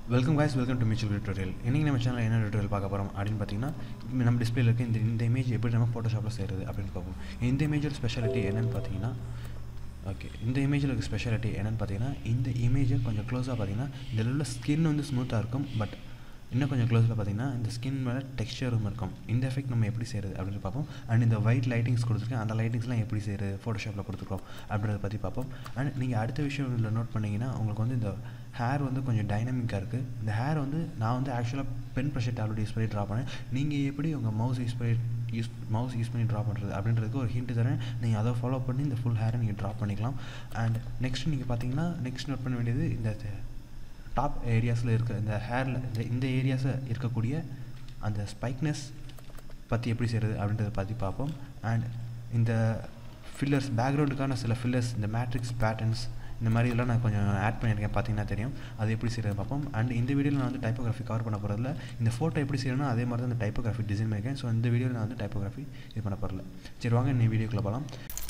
welcome guys welcome to mutual tutorial இன்றைக்கி நம்ம channel என்ன டுட்டோரியல் பார்க்க போகிறோம் அப்படின்னு பார்த்தீங்கன்னா இப்ப நம்ம டிஸ்பிளேல இருக்க இந்த இந்த இமேஜ் எப்படி நம்ம ஃபோட்டோஷாப்பில் செய்கிறது அப்படின்னு பார்ப்போம் இந்த இமேஜோட ஸ்பெஷாலிட்டி என்னன்னு பார்த்தீங்கன்னா ஓகே இந்த இமேஜில் இருக்க ஸ்பெஷாலிட்டி என்னன்னு பார்த்தீங்கன்னா இந்த இமேஜை கொஞ்சம் க்ளோஸாக பார்த்தீங்கன்னா இதில் உள்ள ஸ்கின் வந்து ஸ்மூத்தாக இருக்கும் பட் இன்னும் கொஞ்சம் க்ளோஸில் பார்த்தீங்கன்னா இந்த ஸ்கின் மேலே டெக்ஸ்டரும் இருக்கும் இந்த எஃபெக்ட் நம்ம எப்படி செய்கிறது அப்படின்னு பார்ப்போம் அண்ட் இந்த ஒயிட் லைட்டிங்ஸ் கொடுத்துருக்கேன் அந்த லைட்டிங்ஸ்லாம் எப்படி செய்கிறது ஃபோட்டோஷாப்பில் கொடுத்துருக்கோம் அப்படின்றத பற்றி பார்ப்போம் அண்ட் நீங்கள் அடுத்த விஷயம் இதில் நோட் பண்ணிங்கன்னா உங்களுக்கு வந்து இந்த ஹேர் வந்து கொஞ்சம் டைனமிக்காக இருக்குது இந்த ஹேர் வந்து நான் வந்து ஆக்சுவலாக பென் ப்ரெஷர் டேப்லெட் யூஸ் பண்ணி ட்ரா பண்ணேன் நீங்கள் எப்படி உங்கள் மவுஸ் யூஸ் பண்ணி யூஸ் மவுஸ் யூஸ் பண்ணி ட்ரா பண்ணுறது அப்படின்றதுக்கு ஒரு ஹிண்ட் தரேன் நீங்கள் அதை ஃபாலோ பண்ணி இந்த ஃபுல் ஹேரை நீங்கள் ட்ரா பண்ணிக்கலாம் அண்ட் நெக்ஸ்ட் நீங்கள் பார்த்தீங்கன்னா நெக்ஸ்ட் நோட் பண்ண வேண்டியது இந்த டாப் ஏரியாஸில் இருக்க இந்த ஹேரில் இந்த இந்த ஏரியாஸில் இருக்கக்கூடிய அந்த ஸ்பைக்னஸ் பற்றி எப்படி செய்கிறது அப்படின்றத பற்றி பார்ப்போம் அண்ட் இந்த ஃபில்லர்ஸ் பேக்ரவுண்டுக்கான சில ஃபில்லர்ஸ் இந்த மேட்ரிக்ஸ் பேட்டர்ன்ஸ் இந்த மாதிரி இதெல்லாம் நான் கொஞ்சம் ஆட் பண்ணியிருக்கேன் பார்த்தீங்கன்னா தெரியும் அது எப்படி செய்கிறது பார்ப்போம் அண்ட் இந்த வீடியோவில் நான் வந்து டைப்போகிராஃபி கவர் பண்ண போகிறதில்ல இந்த ஃபோட்டோ எப்படி செய்யணும் அதே மாதிரி தான் இந்த டைப்போகிராஃபி டிசைன் பண்ணியிருக்கேன் ஸோ இந்த வீடியோவில் நான் வந்து டைப்போகிராஃபி இது பண்ண போகிறல சரி வாங்க இந்த வீடியோக்குள்ளே போகலாம்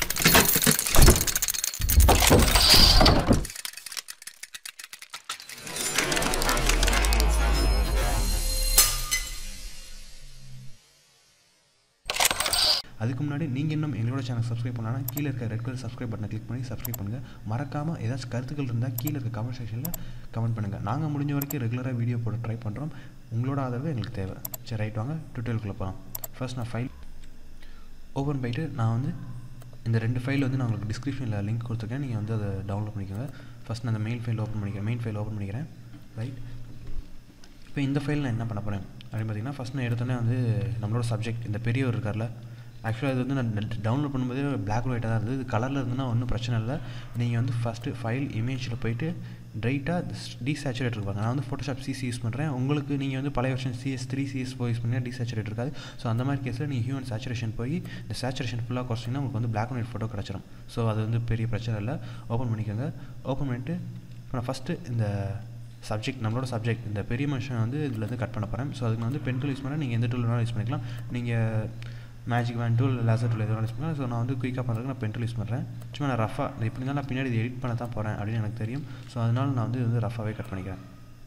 அதுக்கு முன்னாடி நீங்கள் இன்னும் எங்களோட சேனல் சப்ஸ்கிரைப் பண்ணலாம் கீழே இருக்க ரெட் கலர் சப்ஸ்கிரைப் பட்டனை கிளிக் பண்ணி சப்ஸ்கிரைப் பண்ணுங்கள் மறக்காமல் ஏதாச்சும் கருத்துக்கள் இருந்தால் கீழே இருக்க கமெண்ட் செக்ஷனில் கமெண்ட் பண்ணுங்கள் நாங்கள் முடிஞ்ச வரைக்கும் ரெகுலராக வீடியோ போட ட்ரை பண்ணுறோம் உங்களோட ஆதரவு எங்களுக்கு தேவை சரி ரைட் வாங்க டுட்டோரியலுக்குள்ளே போகலாம் ஃபர்ஸ்ட் நான் ஃபைல் ஓப்பன் பண்ணிட்டு நான் வந்து இந்த ரெண்டு ஃபைல் வந்து நான் உங்களுக்கு டிஸ்கிரிப்ஷனில் லிங்க் கொடுத்துருக்கேன் நீங்கள் வந்து அதை டவுன்லோட் பண்ணிக்கோங்க ஃபஸ்ட் நான் அந்த மெயின் ஃபைல் ஓப்பன் பண்ணிக்கிறேன் மெயின் ஃபைல் ஓப்பன் பண்ணிக்கிறேன் ரைட் இப்போ இந்த ஃபைல் நான் என்ன பண்ண போகிறேன் அப்படின்னு பார்த்தீங்கன்னா ஃபஸ்ட் நான் எடுத்தோன்னே வந்து நம்மளோட சப்ஜெக்ட் இந்த பெரியவர் இருக்கார்ல ஆக்சுவலாக இது வந்து நான் டவுன்லோட் பண்ணும்போது பிளாக் அண்ட் ஒயிட்டாக தான் இருந்தது இது கலரில் இருந்ததுன்னா ஒன்றும் பிரச்சனை இல்லை நீங்கள் வந்து ஃபஸ்ட்டு ஃபைல் இமேஜில் போயிட்டு ட்ரைட்டாக டீசேச்சுரேட் இருப்பாங்க நான் வந்து ஃபோட்டோஷாப் சிசி யூஸ் பண்ணுறேன் உங்களுக்கு நீங்கள் வந்து பழைய version CS three CS four use பண்ணால் டீசேச்சுரேட் இருக்காது ஸோ அந்த மாதிரி கேஸில் நீங்கள் ஹியூமன் சேச்சுரேஷன் போய் இந்த சேச்சுரேஷன் ஃபுல்லாக குறைச்சிங்கன்னா உங்களுக்கு வந்து பிளாக் அண்ட் ஒயிட் ஃபோட்டோ கிடச்சிரும் ஸோ அது வந்து பெரிய பிரச்சனை இல்லை ஓப்பன் பண்ணிக்கோங்க ஓப்பன் பண்ணிவிட்டு இப்போ நான் ஃபஸ்ட்டு இந்த சப்ஜெக்ட் நம்மளோட சப்ஜெக்ட் இந்த பெரிய மனுஷன் வந்து இதில் வந்து கட் பண்ண போகிறேன் ஸோ அதுக்கு நான் வந்து பென் டூல் யூஸ் பண்ணால் நீங்கள் எந்த டூல் வேணாலும் யூஸ் பண்ணிக்கலாம் நீங்கள் magic wand tool lasso tool எதுவும் யூஸ் பண்ணலாம் ஸோ நான் வந்து குயிக்காக பண்ணுறதுக்கு நான் பென் டூல் யூஸ் பண்ணுறேன் சும்மா நான் ரஃபாக இப்படி தான் நான் பின்னாடி இது எடிட் பண்ண தான் போகிறேன் அப்படின்னு எனக்கு தெரியும் ஸோ அதனால நான் வந்து இது வந்து ரஃபாகவே கட் பண்ணிக்கிறேன்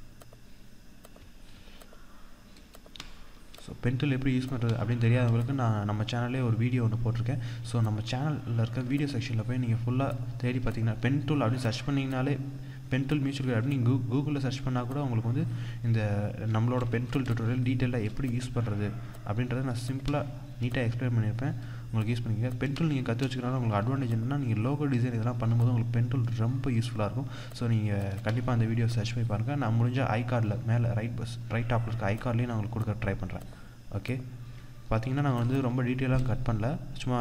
ஸோ பென் டூல் எப்படி யூஸ் பண்ணுறது அப்படின்னு தெரியாதவங்களுக்கு நான் நம்ம சேனல்லே ஒரு வீடியோ ஒன்று போட்டிருக்கேன் ஸோ நம்ம சேனலில் இருக்க வீடியோ செக்ஷனில் போய் நீங்கள் ஃபுல்லாக தேடி பார்த்தீங்கன்னா பென் டூல் அப்படின்னு சர்ச் பண்ணிங்கனாலே பென் டூல் மியூச்சுவல் அப்படின்னு நீங்கள் கூ கூகுளில் சர்ச் பண்ணால் கூட உங்களுக்கு வந்து இந்த நம்மளோட பென் டூல் டுட்டோரியல் டீட்டெயிலாக எப்படி யூஸ் பண்ணுறது அப்படின்றத நான் சிம்பிளாக நீட்டாக எக்ஸ்பிளைன் பண்ணியிருப்பேன் உங்களுக்கு யூஸ் பண்ணிக்க பென் டூல் நீங்கள் கற்று வச்சுக்கிறனால உங்களுக்கு அட்வான்டேஜ் என்னன்னா நீங்கள் லோகோ டிசைன் இதெல்லாம் பண்ணும்போது உங்களுக்கு பென் டூல் ரொம்ப யூஸ்ஃபுல்லாக இருக்கும் ஸோ நீங்கள் கண்டிப்பாக அந்த வீடியோ சர்ச் பண்ணி பாருங்கள் நான் முடிஞ்ச ஐ கார்டில் மேலே ரைட் பஸ் ரைட் டாப்பில் இருக்க ஐ கார்ட்லேயும் நான் உங்களுக்கு கொடுக்க ட்ரை பண்ணுறேன் ஓகே பார்த்தீங்கன்னா நாங்கள் வந்து ரொம்ப டீட்டெயிலாக கட் பண்ணல சும்மா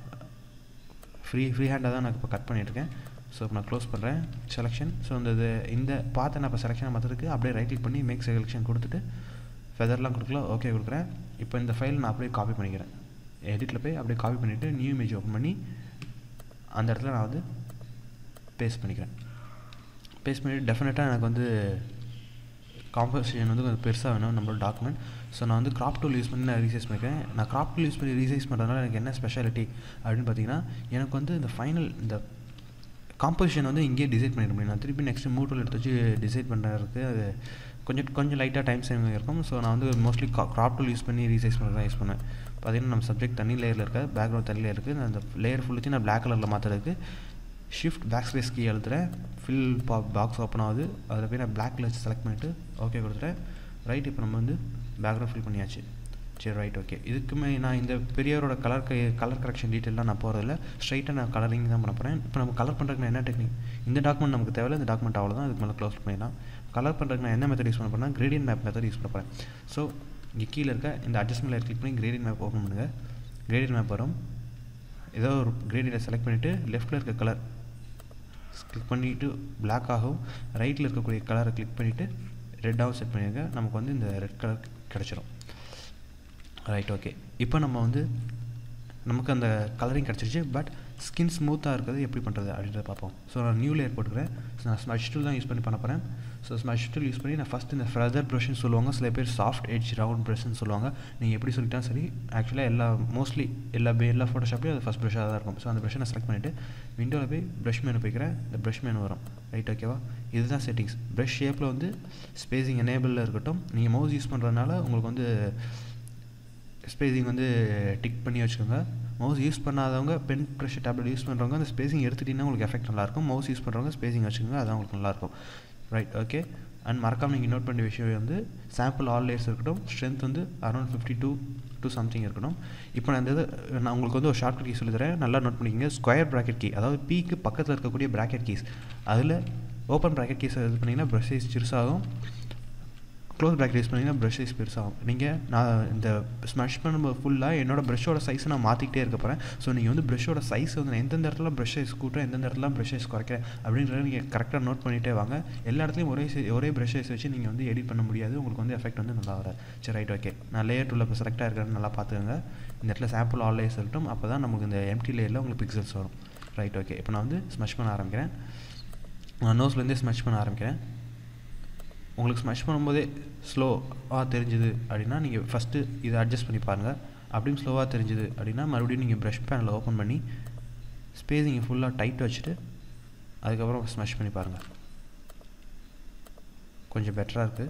ஃப்ரீ ஃப்ரீ ஹேண்டாக தான் நான் இப்போ கட் பண்ணியிருக்கேன் ஸோ இப்போ நான் க்ளோஸ் பண்ணுறேன் செலெக்ஷன் ஸோ இந்த இது இந்த பார்த்து நான் இப்போ செலெக்ஷன் மாற்றுறதுக்கு அப்படியே ரைட் கிளிக் பண்ணி மேக் செலெக்ஷன் கொடுத்துட்டு ஃபெதர்லாம் கொடுக்கல ஓகே கொடுக்குறேன் இப்போ இந்த ஃபைல் நான் அப்படியே காப்பி பண்ணிக்கிறேன் எடிட்டில் போய் அப்படியே காப்பி பண்ணிவிட்டு நியூ இமேஜ் ஓப்பன் பண்ணி அந்த இடத்துல நான் வந்து பேஸ்ட் பண்ணிக்கிறேன் பேஸ்ட் பண்ணிவிட்டு டெஃபினட்டாக எனக்கு வந்து காம்போசிஷன் வந்து கொஞ்சம் பெருசாக வேணும் நம்மளோட டாக்குமெண்ட் ஸோ நான் வந்து கிராப் டூல் யூஸ் பண்ணி நான் ரீசைஸ் பண்ணிக்கிறேன் நான் கிராப் டூல் யூஸ் பண்ணி ரீசைஸ் பண்ணுறதுனால எனக்கு என்ன ஸ்பெஷாலிட்டி அப்படின்னு பார்த்தீங்கன்னா எனக்கு வந்து இந்த ஃபைனல் இந்த காம்போசிஷன் வந்து இங்கேயே டிசைட் பண்ணிட முடியும் நான் திருப்பி நெக்ஸ்ட் மூ டூல் எடுத்து வச்சு டிசைட் பண்ணுறதுக்கு அது கொஞ்சம் கொஞ்சம் லைட்டாக டைம் சேவிங் இருக்கும் ஸோ நான் வந்து மோஸ்ட்லி கிராப் டூல் யூஸ் பண்ணி ரீசைஸ் பண்ணுறது தான் யூஸ் பண்ணுவேன் பார்த்தீங்கன்னா நம்ம சப்ஜெக்ட் தனி லேயரில் இருக்காது பேக்ரவுண்ட் தனி லேயர் இருக்குது அந்த லேயர் ஃபுல்லுச்சு நான் பிளாக் கலரில் மாற்றுறதுக்கு ஷிஃப்ட் பேக் ஸ்பேஸ் கீ எழுதுறேன் ஃபில் பா பாக்ஸ் ஓப்பன் ஆகுது அதில் போய் நான் பிளாக் வச்சு செலக்ட் பண்ணிவிட்டு ஓகே கொடுத்துட்டேன் ரைட் இப்போ நம்ம வந்து பேக்ரவுண்ட் ஃபில் பண்ணியாச்சு சரி ரைட் ஓகே இதுக்குமே நான் இந்த பெரியவரோட கலர் கலர் கரெக்ஷன் டீட்டெயிலாம் நான் போகிறதில்ல ஸ்ட்ரைட்டாக நான் கலரிங் தான் பண்ண போகிறேன் இப்போ நம்ம கலர் பண்ணுறதுக்கு நான் என்ன டெக்னிக் இந்த டாக்குமெண்ட் நமக்கு தேவையில்ல இந்த டாக்குமெண்ட் அவ்வளோதான் இதுக்கு மேலே க்ளோஸ் பண்ணிடலாம் கலர் பண்ணுறதுக்கு நான் என்ன மெத்தட் யூஸ் பண்ண போகிறேன் கிரேடியன் மேப் மெத்தட் யூஸ் பண்ண போகிறேன் ஸோ இங்கே கீழே இருக்க இந்த அட்ஜஸ்ட்மெண்ட் லேயர் கிளிக் பண்ணி கிரேடியன் மேப் ஓப்பன் பண்ணுங்கள் கிரேடியன் மேப் வரும் ஏதோ ஒரு கிரேடியனை செலக்ட் பண்ணிவிட்டு லெஃப்ட்டில் இருக்க கலர் கிளிக் பண்ணிவிட்டு பிளாக் ஆகும் ரைட்டில் இருக்கக்கூடிய கலரை கிளிக் பண்ணிவிட்டு ரெட்டாகவும் செட் பண்ணிடுங்க நமக்கு வந்து இந்த ரெட் கலர் கிடச்சிரும் ரைட் ஓகே இப்போ நம்ம வந்து நமக்கு அந்த கலரிங் கிடச்சிருச்சு பட் ஸ்கின் ஸ்மூத்தாக இருக்கிறது எப்படி பண்ணுறது அப்படின்றத பார்ப்போம் ஸோ நான் நியூ லேயர் போட்டுக்கிறேன் ஸோ நான் ஸ்மஷ் டூல் தான் யூஸ் பண்ணி பண்ண போகிறேன் ஸோ ஸ்மஷ் டூல் யூஸ் பண்ணி நான் ஃபஸ்ட் இந்த ஃபெதர் ப்ரஷ்னு சொல்லுவாங்க சில பேர் சாஃப்ட் எட்ஜ் ரவுண்ட் ப்ரஷ்னு சொல்லுவாங்க நீங்கள் எப்படி சொல்லிட்டாலும் சரி ஆக்சுவலாக எல்லா மோஸ்ட்லி எல்லா எல்லா ஃபோட்டோஷாப்லேயும் அது ஃபஸ்ட் ப்ரஷ்ஷாக தான் இருக்கும் ஸோ அந்த ப்ரஷ்ஷை நான் செலக்ட் பண்ணிவிட்டு விண்டோவில் போய் ப்ரஷ் மேனு போய்க்கிறேன் இந்த ப்ரஷ் மேனு வரும் ரைட் ஓகேவா இதுதான் செட்டிங்ஸ் ப்ரஷ் ஷேப்பில் வந்து ஸ்பேஸிங் எனேபிளில் இருக்கட்டும் நீங்கள் மவுஸ் யூஸ் பண்ணுறதுனால உங்களுக்கு வந்து ஸ்பேஸிங் வந்து டிக் பண்ணி வச்சுக்கோங்க மவுஸ் யூஸ் பண்ணாதவங்க பென் ப்ரெஷர் டேப்லெட் யூஸ் பண்ணுறவங்க அந்த ஸ்பேஸிங் எடுத்துட்டிங்கன்னா உங்களுக்கு எஃபெக்ட் நல்லாயிருக்கும் மவுஸ் யூஸ் பண்ணுறவங்க ஸ்பேஸிங் வச்சுக்கோங்க அதான் உங்களுக்கு நல்லாயிருக்கும் ரைட் ஓகே அண்ட் மறக்காமல் நீங்கள் நோட் பண்ண விஷயம் வந்து சாம்பிள் ஆல் லேயர்ஸ் இருக்கட்டும் ஸ்ட்ரென்த் வந்து around fifty two two something இருக்கணும் இப்போ நான் இந்த இது நான் உங்களுக்கு வந்து ஒரு ஷார்ட் கீ சொல்லித்தரேன் நல்லா நோட் பண்ணிக்கோங்க ஸ்கொயர் ப்ராக்கெட் கீ அதாவது பீக்கு பக்கத்தில் இருக்கக்கூடிய ப்ராக்கெட் கீஸ் அதில் ஓப்பன் ப்ராக்கெட் கீஸ் இது பண்ணிங்கன்னா ப்ரஷ் சைஸ் சிறுசாகும் க்ளோஸ் ப்ராக்கெட் யூஸ் பண்ணிங்கன்னா ப்ரஷ் சைஸ் பெருசாகும் நீங்கள் நான் இந்த ஸ்மஷ் பண்ணும்போது ஃபுல்லாக என்னோட ப்ரஷோட சைஸை நான் மாற்றிக்கிட்டே இருக்க போகிறேன் ஸோ நீங்கள் வந்து ப்ரஷோட சைஸ் வந்து நான் எந்தெந்த இடத்துல ப்ரஷ் சைஸ் கூட்டுறேன் எந்தெந்த இடத்துல ப்ரஷ் சைஸ் குறைக்கிறேன் அப்படின்றத நீங்கள் கரெக்டாக நோட் பண்ணிகிட்டே வாங்க எல்லா இடத்துலையும் ஒரே ஒரே ப்ரஷ் சைஸ் வச்சு நீங்கள் வந்து எடிட் பண்ண முடியாது உங்களுக்கு வந்து எஃபெக்ட் வந்து நல்லா வராது சரி ரைட் ஓகே நான் லேயர் டூவில் இப்போ செலக்டாக இருக்கிறேன்னு நல்லா பார்த்துக்கோங்க இந்த இடத்துல சாம்பிள் ஆல் லேயர்ஸ் இருக்கட்டும் அப்போ தான் நமக்கு இந்த எம்டி லேயரில் உங்களுக்கு பிக்சல்ஸ் வரும் ரைட் ஓகே இப்போ நான் வந்து ஸ்மஷ் பண்ண ஆரம்பிக்கிறேன் நான் நோஸ்லேருந்தே ஸ்மஷ் பண்ண ஆரம்பிக்கிறேன் உங்களுக்கு ஸ்மஷ் பண்ணும்போதே ஸ்லோவாக தெரிஞ்சுது அப்படின்னா நீங்கள் ஃபஸ்ட்டு இதை அட்ஜஸ்ட் பண்ணி பாருங்கள் அப்படியும் ஸ்லோவாக தெரிஞ்சுது அப்படின்னா மறுபடியும் நீங்கள் ப்ரஷ் பேனில் ஓப்பன் பண்ணி ஸ்பேஸிங்கை ஃபுல்லாக டைட் வச்சுட்டு அதுக்கப்புறம் ஸ்மஷ் பண்ணி பாருங்கள் கொஞ்சம் பெட்டராக இருக்குது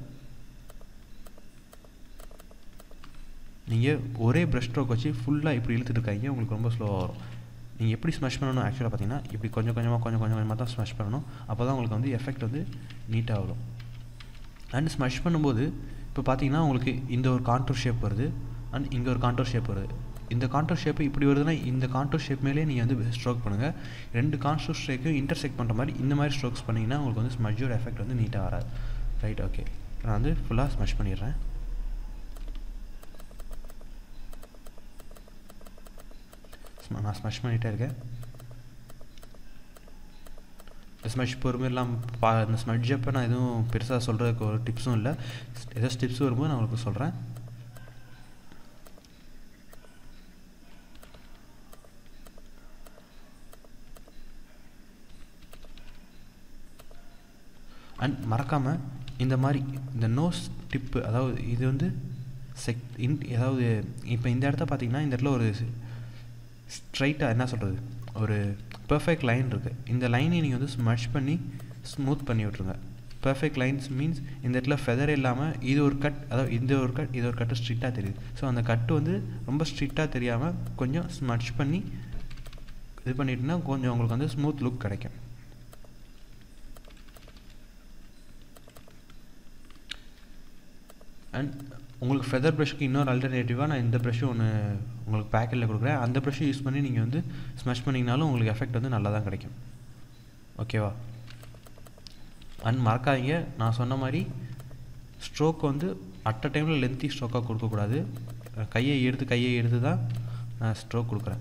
நீங்கள் ஒரே ப்ரஷ் ஸ்ட்ரோக் வச்சு ஃபுல்லாக இப்படி இழுத்துட்டு இருக்காங்க உங்களுக்கு ரொம்ப ஸ்லோவாக வரும் நீங்கள் எப்படி ஸ்மஷ் பண்ணணும் ஆக்சுவலாக பார்த்தீங்கன்னா இப்படி கொஞ்சம் கொஞ்சமாக கொஞ்சம் கொஞ்சம் கொஞ்சமாக தான் ஸ்மஷ் பண்ணணும் அப்போ தான் உங்களுக்கு வந்து எஃபெக்ட் வந்து நீட்டாக வரும் அண்ட் ஸ்மஷ் பண்ணும்போது இப்போ பார்த்தீங்கன்னா உங்களுக்கு இந்த ஒரு கான்டூர் ஷேப் வருது அண்ட் இங்கே ஒரு கான்டூர் ஷேப் வருது இந்த கான்டூர் ஷேப்பு இப்படி வருதுன்னா இந்த கான்டூர் ஷேப் மேலே நீங்கள் வந்து ஸ்ட்ரோக் பண்ணுங்கள் ரெண்டு கான்டூர் ஸ்ட்ரோக்கையும் இன்டர்செக்ட் பண்ணுற மாதிரி இந்த மாதிரி ஸ்ட்ரோக்ஸ் பண்ணிங்கன்னா உங்களுக்கு வந்து ஸ்மஜ்ஜோட எஃபெக்ட் வந்து நீட்டாக வராது ரைட் ஓகே நான் வந்து ஃபுல்லாக ஸ்மஷ் பண்ணிடுறேன் நான் ஸ்மஷ் பண்ணிகிட்டே இருக்கேன் ஸ்மஷ் பொறுமை இல்லாமல் பா இந்த ஸ்மட்ஜ் அப்போ நான் எதுவும் பெருசாக சொல்கிறதுக்கு ஒரு டிப்ஸும் இல்லை ஏதோ டிப்ஸ் வரும்போது நான் உங்களுக்கு சொல்கிறேன் அண்ட் மறக்காமல் இந்த மாதிரி இந்த நோஸ் டிப்பு அதாவது இது வந்து செக் இன் அதாவது இப்போ இந்த இடத்த பார்த்தீங்கன்னா இந்த இடத்துல ஒரு ஸ்ட்ரைட்டாக என்ன சொல்கிறது ஒரு பர்ஃபெக்ட் லைன் இருக்குது இந்த லைனை நீங்கள் வந்து ஸ்மஷ் பண்ணி ஸ்மூத் பண்ணி விட்ருங்க பர்ஃபெக்ட் லைன்ஸ் மீன்ஸ் இந்த இடத்துல ஃபெதர் இல்லாமல் இது ஒரு கட் அதாவது இந்த ஒரு கட் இது ஒரு கட்டு ஸ்ட்ரிக்டாக தெரியுது ஸோ அந்த கட்டு வந்து ரொம்ப ஸ்ட்ரிக்டாக தெரியாமல் கொஞ்சம் ஸ்மஷ் பண்ணி இது பண்ணிட்டுனா கொஞ்சம் உங்களுக்கு வந்து ஸ்மூத் லுக் கிடைக்கும் அண்ட் உங்களுக்கு ஃபெதர் ப்ரஷ்க்கு இன்னொரு அல்டர்னேட்டிவாக நான் இந்த ப்ரஷ்ஷும் ஒன்று உங்களுக்கு பேக்கெட்டில் கொடுக்குறேன் அந்த ப்ரஷ்ஷை யூஸ் பண்ணி நீங்கள் வந்து ஸ்மஷ் பண்ணிங்கனாலும் உங்களுக்கு எஃபெக்ட் வந்து நல்லா தான் கிடைக்கும் ஓகேவா அண்ட் மறக்காதீங்க நான் சொன்ன மாதிரி ஸ்ட்ரோக் வந்து அட் அ டைமில் லென்த்தி ஸ்ட்ரோக்காக கொடுக்கக்கூடாது கையை எடுத்து கையை எடுத்து தான் நான் ஸ்ட்ரோக் கொடுக்குறேன்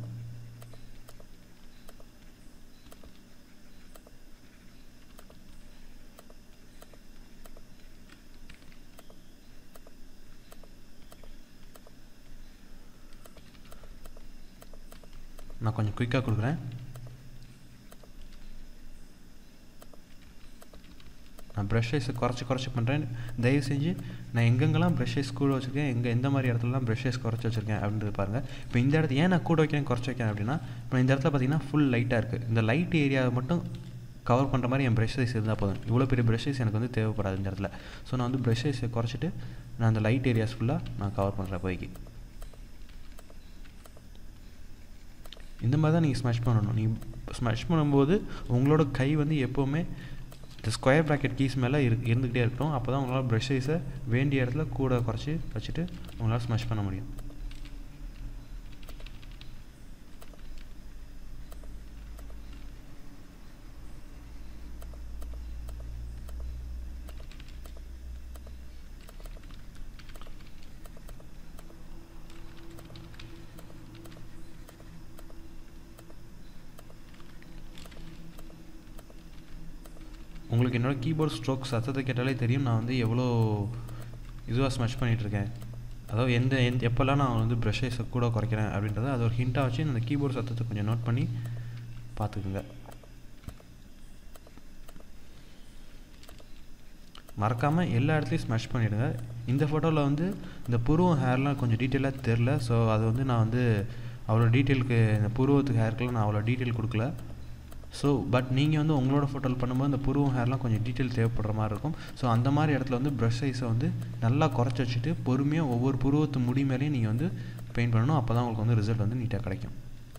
நான் கொஞ்சம் குயிக்காக கொடுக்குறேன் நான் ப்ரஷ் சைஸை குறைச்சி குறைச்சி பண்ணுறேன் தயவு செஞ்சு நான் எங்கெங்கெல்லாம் ப்ரஷ் சைஸ் கூட வச்சுருக்கேன் எங்கே எந்த மாதிரி இடத்துலலாம் ப்ரஷ் சைஸ் குறைச்சி வச்சுருக்கேன் அப்படின்றது பாருங்கள் இப்போ இந்த இடத்துல ஏன் நான் கூட வைக்கிறேன் குறைச்சி வைக்கிறேன் அப்படின்னா இப்போ இந்த இடத்துல பார்த்தீங்கன்னா ஃபுல் லைட்டாக இருக்குது இந்த லைட் ஏரியாவை மட்டும் கவர் பண்ணுற மாதிரி என் ப்ரஷ் சைஸ் இருந்தால் போதும் இவ்வளோ பெரிய ப்ரஷ் சைஸ் எனக்கு வந்து தேவைப்படாது இந்த இடத்துல ஸோ நான் வந்து ப்ரஷ் சைஸை குறைச்சிட்டு நான் அந்த லைட் ஏரியாஸ் ஃபுல்லாக நான் கவர் பண்ணுறேன் போய்க்கு இந்த மாதிரி தான் நீங்கள் ஸ்மஷ் பண்ணணும் நீங்கள் ஸ்மஷ் பண்ணும்போது உங்களோட கை வந்து எப்போவுமே இந்த ஸ்கொயர் ப்ராக்கெட் கீஸ் மேலே இரு இருந்துக்கிட்டே இருக்கட்டும் அப்போ தான் உங்களால் ப்ரஷ் சைஸை வேண்டிய இடத்துல கூட குறைச்சி வச்சுட்டு உங்களால் ஸ்மஷ் பண்ண முடியும் உங்களுக்கு என்னோடய கீபோர்ட் ஸ்ட்ரோக் சத்தத்தை கேட்டாலே தெரியும் நான் வந்து எவ்வளோ இதுவாக ஸ்மஷ் பண்ணிகிட்ருக்கேன் அதாவது எந்த எந்த எப்போல்லாம் நான் வந்து ப்ரஷஸை கூட குறைக்கிறேன் அப்படின்றத அது ஒரு ஹிண்ட்டாக வச்சு அந்த கீபோர்ட் சத்தத்தை கொஞ்சம் நோட் பண்ணி பார்த்துக்குங்க மறக்காமல் எல்லா இடத்துலையும் ஸ்மஷ் பண்ணிவிடுங்க இந்த ஃபோட்டோவில் வந்து இந்த புருவம் ஹேர்லாம் கொஞ்சம் டீட்டெயிலாக தெரில ஸோ அது வந்து நான் வந்து அவ்வளோ டீட்டெயிலுக்கு இந்த புருவத்துக்கு ஹேருக்குலாம் நான் அவ்வளோ டீட்டெயில் கொடுக்கல ஸோ பட் நீங்கள் வந்து உங்களோட ஃபோட்டோவில் பண்ணும்போது அந்த புருவம் ஹேர்லாம் கொஞ்சம் டீட்டெயில் தேவைப்படுற மாதிரி இருக்கும் ஸோ அந்த மாதிரி இடத்துல வந்து ப்ரஷ் சைஸை வந்து நல்லா குறைச்சி வச்சுட்டு பொறுமையாக ஒவ்வொரு புருவத்து முடி மேலேயும் நீங்கள் வந்து பெயிண்ட் பண்ணணும் அப்போ தான் உங்களுக்கு வந்து ரிசல்ட் வந்து நீட்டாக கிடைக்கும்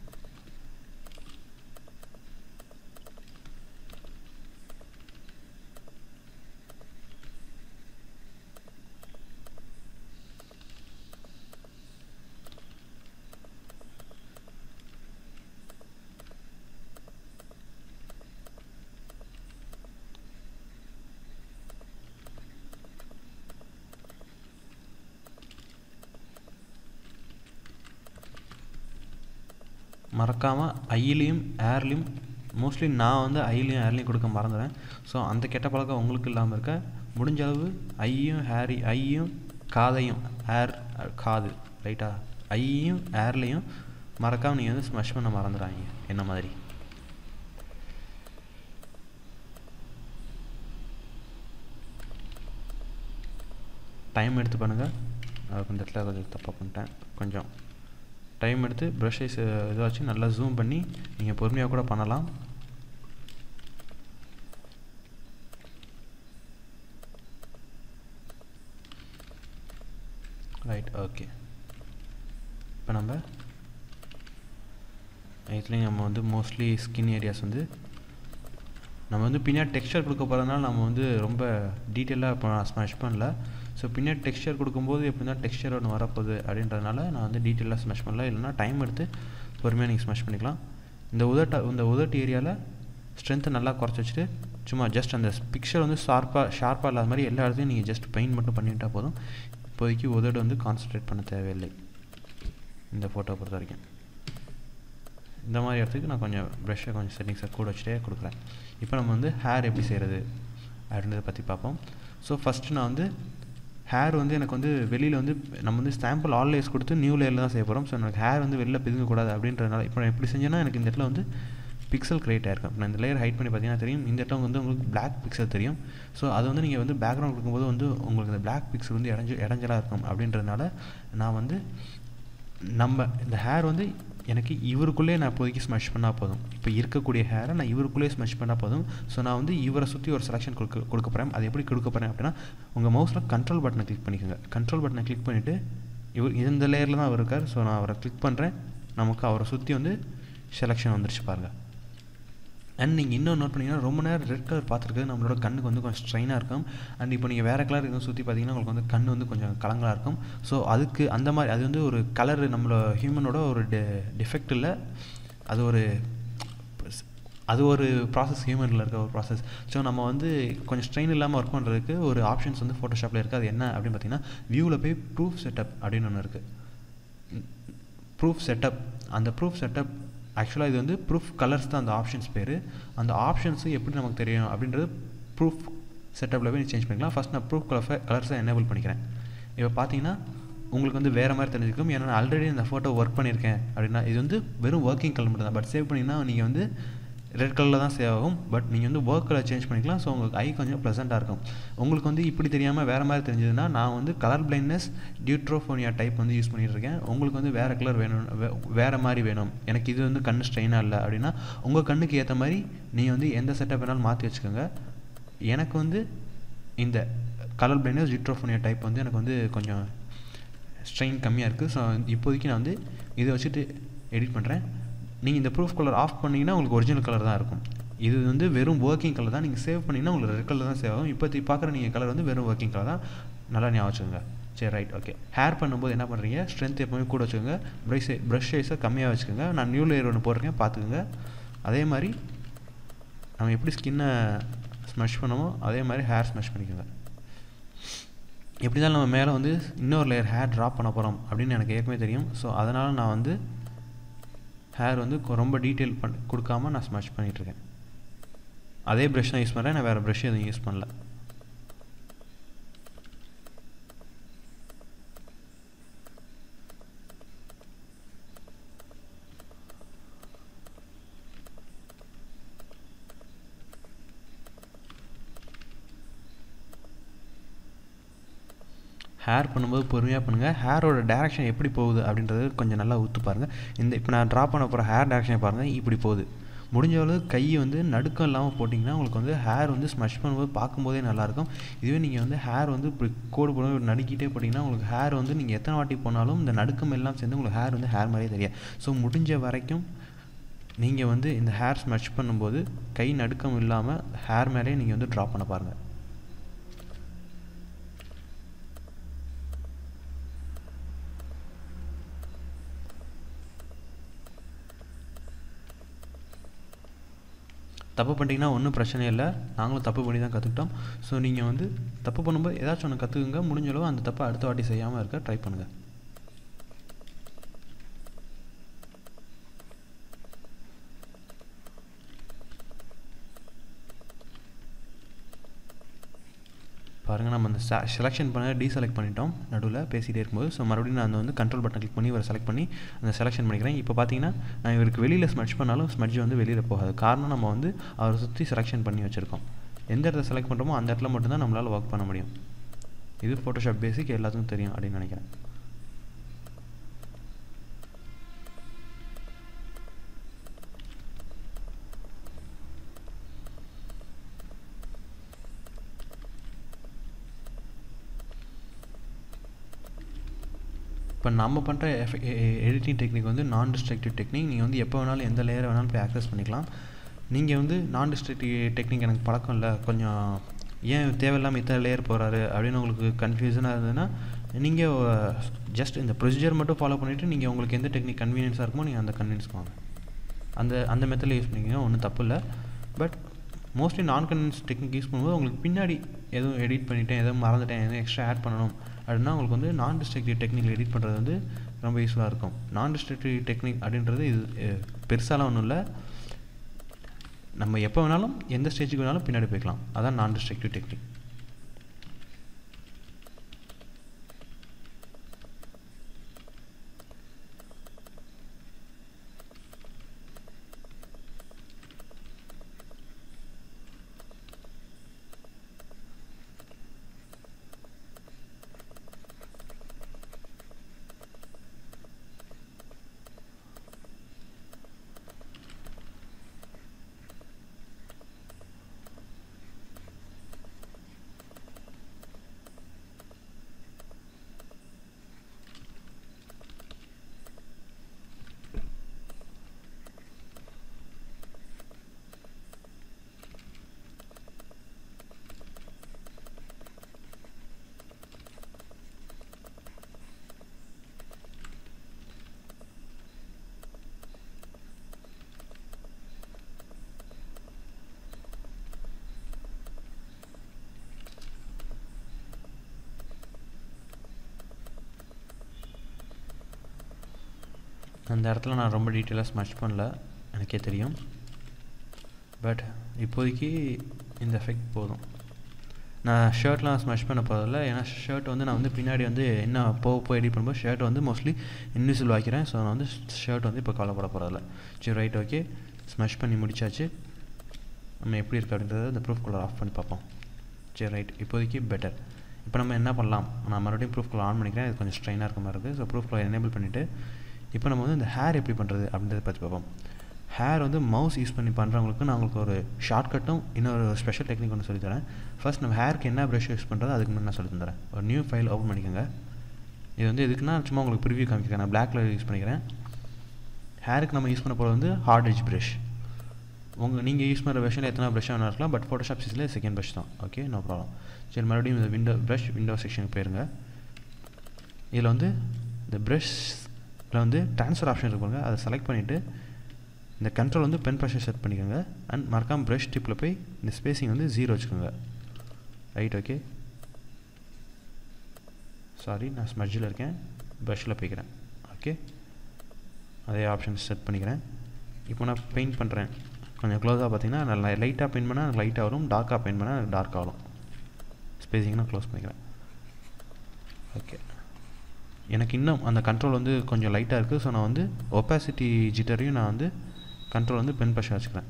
மறக்காமல் ஐலையும் ஏர்லேயும் மோஸ்ட்லி நான் வந்து ஐலையும் ஏர்லையும் கொடுக்க மறந்துடுறேன் ஸோ அந்த கெட்ட பழக்கம் உங்களுக்கு இல்லாமல் இருக்க முடிஞ்ச அளவு ஐயும் ஹேரி ஐயும் காதையும் ஏர் காது ரைட்டா ஐயும் ஏர்லேயும் மறக்காமல் நீங்கள் வந்து ஸ்மஷ் பண்ண மறந்துடாங்க என்ன மாதிரி டைம் எடுத்து பண்ணுங்கள் அது இந்த இடத்துல கொஞ்சம் தப்பாக பண்ணிட்டேன் கொஞ்சம் டைம் எடுத்து ப்ரஷ் ஐஸ் இதை வச்சு நல்லா ஜூம் பண்ணி நீங்கள் பொறுமையாக கூட பண்ணலாம் ரைட் ஓகே இப்போ நம்ம இதுலேயும் நம்ம வந்து மோஸ்ட்லி ஸ்கின் ஏரியாஸ் வந்து நம்ம வந்து பின்னாடி டெக்ஸ்சர் கொடுக்க போகிறதுனால நம்ம வந்து ரொம்ப டீட்டெயிலாக இப்போ ஸ்மஷ் பண்ணல ஸோ பின்னாடி டெக்ஸ்சர் கொடுக்கும்போது எப்படி தான் டெக்ஸ்சர் ஒன்று வரப்போகுது அப்படின்றதுனால நான் வந்து டீட்டெயிலாக ஸ்மஷ் பண்ணல இல்லைனா டைம் எடுத்து பொறுமையாக நீங்கள் ஸ்மஷ் பண்ணிக்கலாம் இந்த உதட்ட இந்த உதட்டு ஏரியாவில் ஸ்ட்ரென்த்தை நல்லா குறைச்சி வச்சுட்டு சும்மா ஜஸ்ட் அந்த பிக்சர் வந்து ஷார்ப்பாக ஷார்ப்பாக இல்லாத மாதிரி எல்லா இடத்தையும் நீங்கள் ஜஸ்ட் பெயிண்ட் மட்டும் பண்ணிவிட்டால் போதும் இப்போதைக்கு உதடு வந்து கான்சன்ட்ரேட் பண்ண தேவையில்லை இந்த ஃபோட்டோ பொறுத்த வரைக்கும் இந்த மாதிரி இடத்துக்கு நான் கொஞ்சம் ப்ரெஷ்ஷை கொஞ்சம் செட்டிங்ஸை கூட வச்சுட்டே கொடுக்குறேன் இப்போ நம்ம வந்து ஹேர் எப்படி செய்கிறது அப்படின்றத பற்றி பார்ப்போம் ஸோ ஃபஸ்ட்டு நான் வந்து ஹேர் வந்து எனக்கு வந்து வெளியில் வந்து நம்ம வந்து சாம்பிள் ஆல் லேயர்ஸ் கொடுத்து நியூ லேயரில் தான் செய்ய போகிறோம் ஸோ எனக்கு ஹேர் வந்து வெளில பிதுங்கக்கூடாது அப்படின்றதுனால இப்போ நான் எப்படி செஞ்சேன்னா எனக்கு இந்த இடத்துல வந்து பிக்சல் க்ரியேட் ஆயிருக்கும் நான் இந்த லேயர் ஹைட் பண்ணி பார்த்தீங்கன்னா தெரியும் இந்த இடத்துல வந்து உங்களுக்கு பிளாக் பிக்சல் தெரியும் ஸோ அது வந்து நீங்கள் வந்து பேக்ரவுண்ட் கொடுக்கும்போது வந்து உங்களுக்கு இந்த பிளாக் பிக்சல் வந்து இடைஞ்சு இடைஞ்சலாக இருக்கும் அப்படின்றதுனால நான் வந்து நம்ம இந்த ஹேர் வந்து எனக்கு இவருக்குள்ளே நான் இப்போதைக்கு ஸ்மஷ் பண்ணால் போதும் இப்போ இருக்கக்கூடிய ஹேரை நான் இவருக்குள்ளே ஸ்மஷ் பண்ணால் போதும் ஸோ நான் வந்து இவரை சுற்றி ஒரு செலெக்ஷன் கொடுக்க கொடுக்க போகிறேன் அது எப்படி கொடுக்க போகிறேன் அப்படின்னா உங்கள் மவுஸில் கண்ட்ரோல் பட்டனை கிளிக் பண்ணிக்கோங்க கண்ட்ரோல் பட்டனை கிளிக் பண்ணிவிட்டு இவர் இந்த லேயரில் தான் அவர் இருக்கார் ஸோ நான் அவரை கிளிக் பண்ணுறேன் நமக்கு அவரை சுற்றி வந்து செலெக்ஷன் வந்துருச்சு பாருங்கள் அண்ட் நீங்கள் இன்னும் நோட் பண்ணிங்கன்னா ரொம்ப நேரம் ரெட் கலர் பார்த்துருக்குது நம்மளோட கண்ணுக்கு வந்து கொஞ்சம் ஸ்ட்ரெயினாக இருக்கும் அண்ட் இப்போ நீங்கள் வேறு கலர் எதுவும் சுற்றி பார்த்தீங்கன்னா உங்களுக்கு வந்து கண் வந்து கொஞ்சம் கலங்கலாக இருக்கும் ஸோ அதுக்கு அந்த மாதிரி அது வந்து ஒரு கலர் நம்மளோட ஹியூமனோட ஒரு டெ டிஃபெக்ட் இல்லை அது ஒரு அது ஒரு ப்ராசஸ் ஹியூமனில் இருக்க ஒரு ப்ராசஸ் ஸோ நம்ம வந்து கொஞ்சம் ஸ்ட்ரெயின் இல்லாமல் ஒர்க் பண்ணுறதுக்கு ஒரு ஆப்ஷன்ஸ் வந்து ஃபோட்டோஷாப்பில் இருக்குது அது என்ன அப்படின்னு பார்த்தீங்கன்னா வியூவில் போய் ப்ரூஃப் செட்டப் அப்படின்னு ஒன்று இருக்குது ப்ரூஃப் செட்டப் அந்த ப்ரூஃப் செட்டப் ஆக்சுவலாக இது வந்து ப்ரூஃப் கலர்ஸ் தான் அந்த ஆப்ஷன்ஸ் பேர் அந்த ஆப்ஷன்ஸு எப்படி நமக்கு தெரியும் அப்படின்றது ப்ரூஃப் செட்டப்பில் போய் சேஞ்ச் பண்ணிக்கலாம் ஃபஸ்ட் நான் ப்ரூஃப் கலர் கலர்ஸை எனேபிள் பண்ணிக்கிறேன் இப்போ பார்த்தீங்கன்னா உங்களுக்கு வந்து வேறு மாதிரி தெரிஞ்சிருக்கும் ஏன்னா நான் ஆல்ரெடி இந்த ஃபோட்டோ ஒர்க் பண்ணியிருக்கேன் அப்படின்னா இது வந்து வெறும் ஒர்க்கிங் கலர் மட்டும் தான் பட் சேவ் பண்ணிங்கன்னா நீங்கள் வந்து ரெட் கலரில் தான் சேவ் ஆகும் பட் நீங்கள் வந்து ஒர்க் கலர் சேஞ்ச் பண்ணிக்கலாம் ஸோ உங்களுக்கு ஐ கொஞ்சம் ப்ளசண்ட்டாக இருக்கும் உங்களுக்கு வந்து இப்படி தெரியாமல் வேறு மாதிரி தெரிஞ்சதுன்னா நான் வந்து கலர் பிளைண்ட்னஸ் டியூட்ரோஃபோனியா டைப் வந்து யூஸ் பண்ணிகிட்டு இருக்கேன் உங்களுக்கு வந்து வேறு கலர் வேணும் வேறு மாதிரி வேணும் எனக்கு இது வந்து கண் ஸ்ட்ரெயினாக இல்லை அப்படின்னா உங்கள் கண்ணுக்கு ஏற்ற மாதிரி நீங்கள் வந்து எந்த செட்டப் வேணாலும் மாற்றி வச்சுக்கோங்க எனக்கு வந்து இந்த கலர் பிளைண்ட்னஸ் டியூட்ரோஃபோனியா டைப் வந்து எனக்கு வந்து கொஞ்சம் ஸ்ட்ரெயின் கம்மியாக இருக்குது ஸோ இப்போதைக்கு நான் வந்து இதை வச்சுட்டு எடிட் பண்ணுறேன் நீங்கள் இந்த ப்ரூஃப் கலர் ஆஃப் பண்ணிங்கன்னா உங்களுக்கு ஒரிஜினல் கலர் தான் இருக்கும் இது வந்து வெறும் ஒர்க்கிங் கலர் தான் நீங்கள் சேவ் பண்ணிங்கன்னா உங்களுக்கு ரெட் கலர் தான் சேவ் ஆகும் இப்போத்தி பார்க்குற நீங்கள் கலர் வந்து வெறும் ஒர்க்கிங் கலர் தான் நல்லா ஞாபகம் வச்சுக்கோங்க சரி ரைட் ஓகே ஹேர் பண்ணும்போது என்ன பண்ணுறீங்க ஸ்ட்ரென்த் எப்போவுமே கூட வச்சுக்கோங்க ப்ரஷ் ப்ரஷ் சைஸை கம்மியாக வச்சுக்கோங்க நான் நியூ லேயர் ஒன்று போட்டிருக்கேன் பார்த்துக்கோங்க அதே மாதிரி நம்ம எப்படி ஸ்கின்னை ஸ்மஷ் பண்ணுமோ அதே மாதிரி ஹேர் ஸ்மஷ் பண்ணிக்கோங்க எப்படி தான் நம்ம மேலே வந்து இன்னொரு லேயர் ஹேர் ட்ராப் பண்ண போகிறோம் அப்படின்னு எனக்கு ஏற்கனவே தெரியும் ஸோ அதனால் நான் வந்து ஹேர் வந்து ரொம்ப டீட்டெயில் பண் கொடுக்காம நான் ஸ்மஷ் பண்ணிகிட்ருக்கேன் அதே ப்ரஷ் தான் யூஸ் பண்ணுறேன் நான் வேறு ப்ரஷ் எதுவும் யூஸ் பண்ணல ஹேர் பண்ணும்போது பொறுமையாக பண்ணுங்கள் ஹேரோட டேரெக்ஷன் எப்படி போகுது அப்படின்றது கொஞ்சம் நல்லா ஊற்று பாருங்கள் இந்த இப்போ நான் ட்ரா பண்ண போகிற ஹேர் டேரெக்ஷனை பாருங்கள் இப்படி போகுது முடிஞ்ச அளவு கையை வந்து நடுக்கம் இல்லாமல் போட்டிங்கன்னா உங்களுக்கு வந்து ஹேர் வந்து ஸ்மஷ் பண்ணும்போது பார்க்கும்போதே நல்லாயிருக்கும் இதுவே நீங்கள் வந்து ஹேர் வந்து இப்படி கோடு போட நடுக்கிட்டே போட்டிங்கன்னா உங்களுக்கு ஹேர் வந்து நீங்கள் எத்தனை வாட்டி போனாலும் இந்த நடுக்கம் எல்லாம் சேர்ந்து உங்களுக்கு ஹேர் வந்து ஹேர் மாதிரியே தெரியாது ஸோ முடிஞ்ச வரைக்கும் நீங்கள் வந்து இந்த ஹேர் ஸ்மஷ் பண்ணும்போது கை நடுக்கம் இல்லாமல் ஹேர் மேலேயே நீங்கள் வந்து ட்ரா பண்ண பாருங்கள் தப்பு பண்ணிட்டீங்கன்னா ஒன்றும் பிரச்சனை இல்லை நாங்களும் தப்பு பண்ணி தான் கற்றுக்கிட்டோம் ஸோ நீங்கள் வந்து தப்பு பண்ணும்போது ஏதாச்சும் ஒன்று கற்றுக்குங்க முடிஞ்ச அளவு அந்த தப்பை அடுத்த வாட்டி செய்யாமல் இருக்க ட்ரை பண்ணுங்கள் பாருங்கள் நம்ம அந்த செலெக்ஷன் பண்ண டீசெலக்ட் பண்ணிட்டோம் நடுவில் பேசிகிட்டே இருக்கும்போது ஸோ மறுபடியும் நான் வந்து கண்ட்ரோல் பட்டன் கிளிக் பண்ணி இவரை செலக்ட் பண்ணி அந்த செலெக்ஷன் பண்ணிக்கிறேன் இப்போ பார்த்தீங்கன்னா நான் இவருக்கு வெளியில் ஸ்மட்ச் பண்ணாலும் ஸ்மட்ச் வந்து வெளியில் போகாது காரணம் நம்ம வந்து அவரை சுற்றி செலெக்ஷன் பண்ணி வச்சுருக்கோம் எந்த இடத்துல செலக்ட் பண்ணுறோமோ அந்த இடத்துல மட்டும்தான் நம்மளால் ஒர்க் பண்ண முடியும் இது ஃபோட்டோஷாப் பேசிக் எல்லாத்துக்கும் தெரியும் அப்படின்னு நினைக்கிறேன் இப்போ நம்ம பண்ணுற எடிட்டிங் டெக்னிக் வந்து நான் டிஸ்ட்ரக்டிவ் டெக்னிக் நீங்கள் வந்து எப்போ வேணாலும் எந்த லேயரை வேணாலும் போய் ஆக்சஸ் பண்ணிக்கலாம் நீங்கள் வந்து நான் டிஸ்ட்ரக்டிவ் டெக்னிக் எனக்கு பழக்கம் இல்லை கொஞ்சம் ஏன் தேவையில்லாமல் இத்தனை லேயர் போகிறாரு அப்படின்னு உங்களுக்கு கன்ஃபியூஷனாக இருந்ததுன்னா நீங்கள் ஜஸ்ட் இந்த ப்ரொசீஜர் மட்டும் ஃபாலோ பண்ணிவிட்டு நீங்கள் உங்களுக்கு எந்த டெக்னிக் கன்வீனியன்ஸாக இருக்குமோ நீங்கள் அந்த கன்வீனியன்ஸ்க்கு வாங்க அந்த அந்த மெத்தடில் யூஸ் பண்ணிங்க ஒன்றும் தப்பு இல்லை பட் மோஸ்ட்லி நான் கன்வீனியன்ஸ் டெக்னிக் யூஸ் பண்ணும்போது உங்களுக்கு பின்னாடி எதுவும் எடிட் பண்ணிட்டேன் எதுவும் மறந்துட்டேன் எதுவும் எக்ஸ்ட்ரா ஆட் பண்ணணும் அப்படின்னா உங்களுக்கு வந்து நான் டிஸ்ட்ரக்டிவ் டெக்னிக் எடிட் பண்ணுறது வந்து ரொம்ப யூஸ்ஃபுல்லாக இருக்கும் நான் டிஸ்ட்ரக்டிவ் டெக்னிக் அப்படின்றது இது பெருசாலாம் ஒன்றும் இல்லை நம்ம எப்போ வேணாலும் எந்த ஸ்டேஜுக்கு வேணாலும் பின்னாடி போய்க்கலாம் அதான் நான் டிஸ்ட்ரக்டிவ் டெக்னிக் அந்த இடத்துல நான் ரொம்ப டீட்டெயிலாக ஸ்மஷ் பண்ணல எனக்கே தெரியும் பட் இப்போதைக்கு இந்த எஃபெக்ட் போதும் நான் ஷர்ட்லாம் ஸ்மஷ் பண்ண போகிறதில்ல ஏன்னா ஷர்ட் வந்து நான் வந்து பின்னாடி வந்து என்ன போக போய் எடிட் பண்ணும்போது ஷர்ட் வந்து மோஸ்ட்லி இன்விசிபிள் வைக்கிறேன் ஸோ நான் வந்து ஷர்ட் வந்து இப்போ கவலைப்பட போகிறதில்ல சரி ரைட் ஓகே ஸ்மஷ் பண்ணி முடிச்சாச்சு நம்ம எப்படி இருக்குது அப்படின்றத இந்த ப்ரூஃப் கலர் ஆஃப் பண்ணி பார்ப்போம் சரி ரைட் இப்போதைக்கு பெட்டர் இப்போ நம்ம என்ன பண்ணலாம் நான் மறுபடியும் ப்ரூஃப் கலர் ஆன் பண்ணிக்கிறேன் இது கொஞ்சம் ஸ்ட்ரெயினாக இருக்க மாதிரி இருக்குது ஸோ ப்ரூஃப் கலர் எனேபிள் பண்ணிவிட்டு இப்போ நம்ம வந்து இந்த ஹேர் எப்படி பண்ணுறது அப்படின்றத பற்றி பார்ப்போம் ஹேர் வந்து மவுஸ் யூஸ் பண்ணி பண்ணுறவங்களுக்கு நான் உங்களுக்கு ஒரு ஷார்ட்கட்டும் இன்னொரு ஸ்பெஷல் டெக்னிக் ஒன்று சொல்லித்தரேன் ஃபர்ஸ்ட் நம்ம ஹேருக்கு என்ன ப்ரஷ் யூஸ் பண்ணுறது அதுக்கு முன்னாடி நான் சொல்லி தந்துறேன் ஒரு நியூ ஃபைல் ஓப்பன் பண்ணிக்கோங்க இது வந்து எதுக்குன்னா சும்மா உங்களுக்கு ப்ரிவியூ காமிக்கிறேன் நான் பிளாக் கலர் யூஸ் பண்ணிக்கிறேன் ஹேருக்கு நம்ம யூஸ் பண்ண போகிறது வந்து ஹார்ட் எஜ் ப்ரஷ் உங்கள் நீங்கள் யூஸ் பண்ணுற ப்ரஷ்ஷில் எத்தனை ப்ரஷ் வேணா இருக்கலாம் பட் ஃபோட்டோஷாப் சீஸில் செகண்ட் ப்ரஷ் தான் ஓகே நோ ப்ராப்ளம் சரி மறுபடியும் இந்த விண்டோ ப்ரஷ் விண்டோ செக்ஷனுக்கு போயிருங்க இதில் வந்து இந்த ப்ரஷ்ல வந்து ட்ரான்ஸ்ஃபர் ஆப்ஷன் இருக்குங்க அதை செலக்ட் பண்ணிவிட்டு இந்த கண்ட்ரோல் வந்து பென் ப்ரெஷர் செட் பண்ணிக்கோங்க அண்ட் மறக்காமல் ப்ரஷ் டிப்பில் போய் இந்த ஸ்பேசிங் வந்து ஜீரோ வச்சுக்கோங்க ரைட் ஓகே சாரி நான் ஸ்மட்ஜில் இருக்கேன் ப்ரஷில் போய்க்கிறேன் ஓகே அதே ஆப்ஷன் செட் பண்ணிக்கிறேன் இப்போ நான் பெயிண்ட் பண்ணுறேன் கொஞ்சம் க்ளோஸாக பார்த்தீங்கன்னா நான் லைட்டாக பெயிண்ட் பண்ணால் எனக்கு லைட்டாக வரும் டார்க்காக பெயிண்ட் பண்ணால் எனக்கு டார்க்காக வரும் ஸ்பேசிங் நான் க்ளோஸ் பண்ணிக்கிறேன் ஓகே எனக்கு இன்னும் அந்த கண்ட்ரோல் வந்து கொஞ்சம் லைட்டாக இருக்குது ஸோ நான் வந்து ஒப்பாசிட்டி ஜிட்டரையும் நான் வந்து கண்ட்ரோல் வந்து பென் ப்ரெஷர் வச்சுக்கிறேன்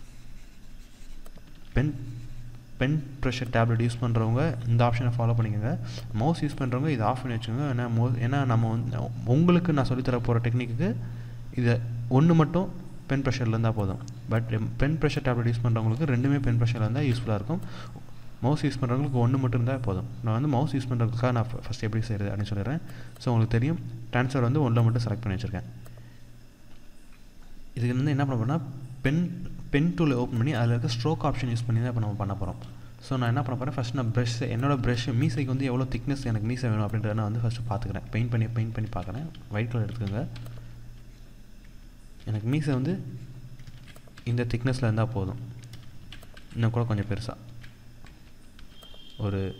pen pen pressure tablet use பண்ணுறவங்க இந்த ஆப்ஷனை ஃபாலோ பண்ணிக்கோங்க மவுஸ் யூஸ் பண்ணுறவங்க இதை ஆஃப் பண்ணி வச்சுக்கோங்க ஏன்னா மோ ஏன்னா நம்ம வந்து உங்களுக்கு நான் சொல்லித்தர போகிற டெக்னிக்கு இதை ஒன்று மட்டும் பென் ப்ரெஷரில் இருந்தால் போதும் but pen pressure tablet use பண்ணுறவங்களுக்கு ரெண்டுமே பென் ப்ரெஷரில் இருந்தால் யூஸ்ஃபுல்லாக இருக்கும் மவுஸ் யூஸ் பண்ணுறவங்களுக்கு ஒன்று மட்டும் இருந்தால் போதும் நான் வந்து மவுஸ் யூஸ் பண்ணுறதுக்காக நான் ஃபஸ்ட் எப்படி செய்கிறது அப்படின்னு சொல்லிடுறேன் ஸோ உங்களுக்கு தெரியும் ட்ரான்ஸ்ஃபர் வந்து ஒன்றில் மட்டும் செலக்ட் பண்ணி வச்சுருக்கேன் இதுக்கு வந்து என்ன பண்ண போகிறோம்னா பென் பென் டூலை ஓப்பன் பண்ணி அதில் இருக்க ஸ்ட்ரோக் ஆப்ஷன் யூஸ் பண்ணி தான் இப்போ நம்ம பண்ண போகிறோம் ஸோ நான் என்ன பண்ண போகிறேன் ஃபஸ்ட் நான் ப்ரஷ் என்னோட ப்ரஷ் மீசைக்கு வந்து எவ்வளோ திக்னஸ் எனக்கு மீசை வேணும் அப்படின்றத நான் வந்து ஃபஸ்ட்டு பார்த்துக்கிறேன் பெயிண்ட் பண்ணி பெயிண்ட் பண்ணி பார்க்குறேன் ஒயிட் கலர் எடுத்துக்கோங்க எனக்கு மீசை வந்து இந்த திக்னஸில் இருந்தால் போதும் இன்னும் கூட கொஞ்சம் பெருசாக ஒரு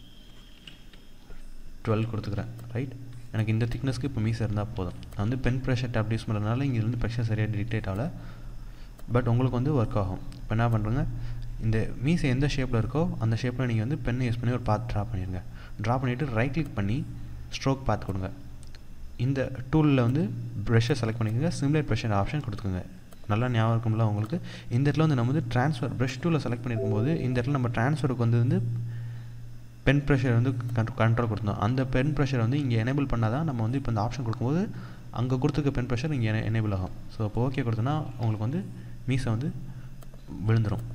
டுவெல் கொடுத்துக்கிறேன் ரைட் எனக்கு இந்த திக்னஸ்க்கு இப்போ மீசை இருந்தால் போதும் நான் வந்து பென் ப்ரெஷர் டேப் யூஸ் பண்ணுறதுனால இங்கே இருந்து ப்ரெஷர் சரியாக டிக்டேட் ஆகல பட் உங்களுக்கு வந்து ஒர்க் ஆகும் இப்போ என்ன பண்ணுறேங்க இந்த மீசை எந்த ஷேப்பில் இருக்கோ அந்த ஷேப்பில் நீங்கள் வந்து பெண்ணை யூஸ் பண்ணி ஒரு பாத் ட்ரா பண்ணிடுங்க ட்ரா பண்ணிவிட்டு ரைட் கிளிக் பண்ணி ஸ்ட்ரோக் பாத் கொடுங்க இந்த டூலில் வந்து ப்ரெஷ்ஷை செலக்ட் பண்ணிக்கோங்க சிம்லேட் ப்ரெஷர் ஆப்ஷன் கொடுத்துக்கோங்க நல்லா ஞாபகம் இருக்கும்ல உங்களுக்கு இந்த இடத்துல வந்து நம்ம வந்து ட்ரான்ஸ்ஃபர் ப்ரஷ் டூவில் செலக்ட் பண்ணியிருக்கும்போது இந்த இடத்துல நம்ம ட்ரான்ஸ்ஃபருக்கு வந்து வந்து பென் ப்ரெஷர் வந்து கண்ட்ரோல் கொடுத்தோம் அந்த பென் ப்ரெஷர் வந்து இங்கே எனேபிள் பண்ணால் தான் நம்ம வந்து இப்போ இந்த ஆப்ஷன் கொடுக்கும்போது அங்கே கொடுத்துருக்க பென் ப்ரெஷர் இங்கே எனேபிள் ஆகும் ஸோ இப்போ ஓகே கொடுத்தோன்னா உங்களுக்கு வந்து மீசை வந்து விழுந்துடும்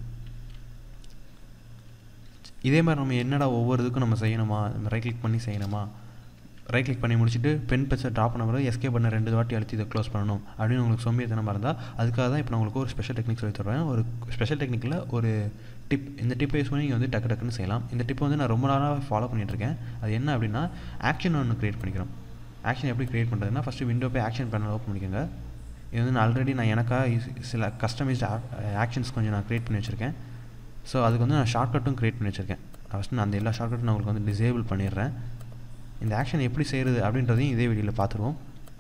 இதே மாதிரி நம்ம என்னடா ஒவ்வொரு இதுக்கும் நம்ம செய்யணுமா ரைட் கிளிக் பண்ணி செய்யணுமா ரைட் கிளிக் பண்ணி முடிச்சுட்டு பென் பெச்சை ட்ராப் பண்ண பிறகு எஸ்கே பண்ண ரெண்டு வாட்டி அழுத்தி இதை க்ளோஸ் பண்ணணும் அப்படின்னு உங்களுக்கு சோம்பியத்தனமாக இருந்தால் அதுக்காக தான் இப்போ நான் உங்களுக்கு ஒரு ஸ்பெஷல் டெக்னிக் சொல்லி தருவேன் ஒரு ஸ்பெஷல் டெக்னிக்கில் ஒரு டிப் இந்த டிப்பை யூஸ் பண்ணி நீங்கள் வந்து டக்கு டக்குன்னு செய்யலாம் இந்த டிப்பை வந்து நான் ரொம்ப நாளாக ஃபாலோ பண்ணிகிட்ருக்கேன் அது என்ன அப்படின்னா ஆக்ஷன் ஒன்று க்ரியேட் பண்ணிக்கிறோம் ஆக்ஷன் எப்படி க்ரியேட் பண்ணுறதுன்னா ஃபஸ்ட்டு விண்டோ போய் ஆக்ஷன் பேனல் ஓப்பன் பண்ணிக்கோங்க இது வந்து நான் ஆல்ரெடி நான் எனக்காக சில கஸ்டமைஸ்ட் ஆக்ஷன்ஸ் கொஞ்சம் நான் க்ரியேட் பண்ணி வச்சுருக்கேன் ஸோ அதுக்கு வந்து நான் ஷார்ட்கட்டும் க்ரியேட் பண்ணி வச்சுருக்கேன் ஃபஸ்ட்டு நான் அந்த எல்லா ஷார்ட்கட்டும் நான் உங்களுக்கு வந்து டிசேபிள் பண்ணிடுறேன் இந்த ஆக்ஷன் எப்படி செய்கிறது அப்படின்றதையும் இதே வீடியோவில் பார்த்துருவோம்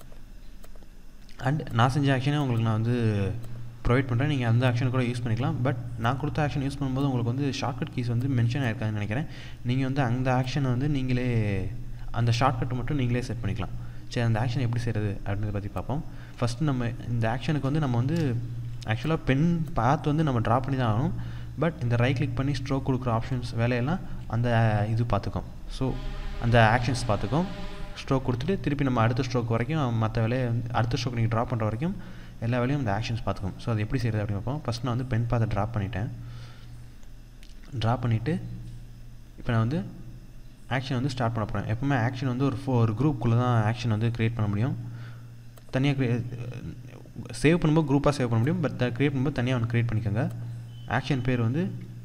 அண்ட் நான் செஞ்ச ஆக்ஷனே உங்களுக்கு நான் வந்து ப்ரொவைட் பண்ணுறேன் நீங்கள் அந்த ஆக்ஷன் கூட யூஸ் பண்ணிக்கலாம் பட் நான் கொடுத்த ஆக்ஷன் யூஸ் பண்ணும்போது உங்களுக்கு வந்து ஷார்ட்கட் கீஸ் வந்து மென்ஷன் ஆயிருக்காதுன்னு நினைக்கிறேன் நீங்கள் வந்து அந்த ஆக்ஷனை வந்து நீங்களே அந்த ஷார்ட்கட் மட்டும் நீங்களே செட் பண்ணிக்கலாம் சரி அந்த ஆக்ஷன் எப்படி செய்கிறது அப்படின்றத பற்றி பார்ப்போம் ஃபஸ்ட்டு நம்ம இந்த ஆக்ஷனுக்கு வந்து நம்ம வந்து ஆக்சுவலாக பென் பார்த்து வந்து நம்ம ட்ரா பண்ணி தான் ஆகணும் பட் இந்த ரைட் கிளிக் பண்ணி ஸ்ட்ரோக் கொடுக்குற ஆப்ஷன்ஸ் வேலையெல்லாம் அந்த இது பார்த்துக்கும் ஸோ அந்த ஆக்ஷன்ஸ் பார்த்துக்கும் ஸ்ட்ரோக் கொடுத்துட்டு திருப்பி நம்ம அடுத்த ஸ்ட்ரோக் வரைக்கும் மற்ற வேலையை அடுத்த ஸ்ட்ரோக் நீங்கள் ட்ரா பண்ணுற வரைக்கும் எல்லா வேலையும் அந்த ஆக்ஷன்ஸ் பார்த்துக்கும் ஸோ அது எப்படி செய்கிறது அப்படின்னு பார்ப்போம் ஃபஸ்ட் நான் வந்து பென் பார்த்து ட்ரா பண்ணிட்டேன் ட்ரா பண்ணிவிட்டு இப்போ நான் வந்து ஆக்ஷன் வந்து ஸ்டார்ட் பண்ண போகிறேன் எப்போவுமே ஆக்ஷன் வந்து ஒரு ஃபோ ஒரு குரூப்புக்குள்ளே தான் ஆக்ஷன் வந்து க்ரியேட் பண்ண முடியும் தனியாக க்ரியே சேவ் பண்ணும்போது குரூப்பாக சேவ் பண்ண முடியும் பட் க்ரியேட் பண்ணும்போது தனியாக ஒன்று க்ரியேட் பண்ணிக்கோங்க ஆக்ஷன் பேர் வந்து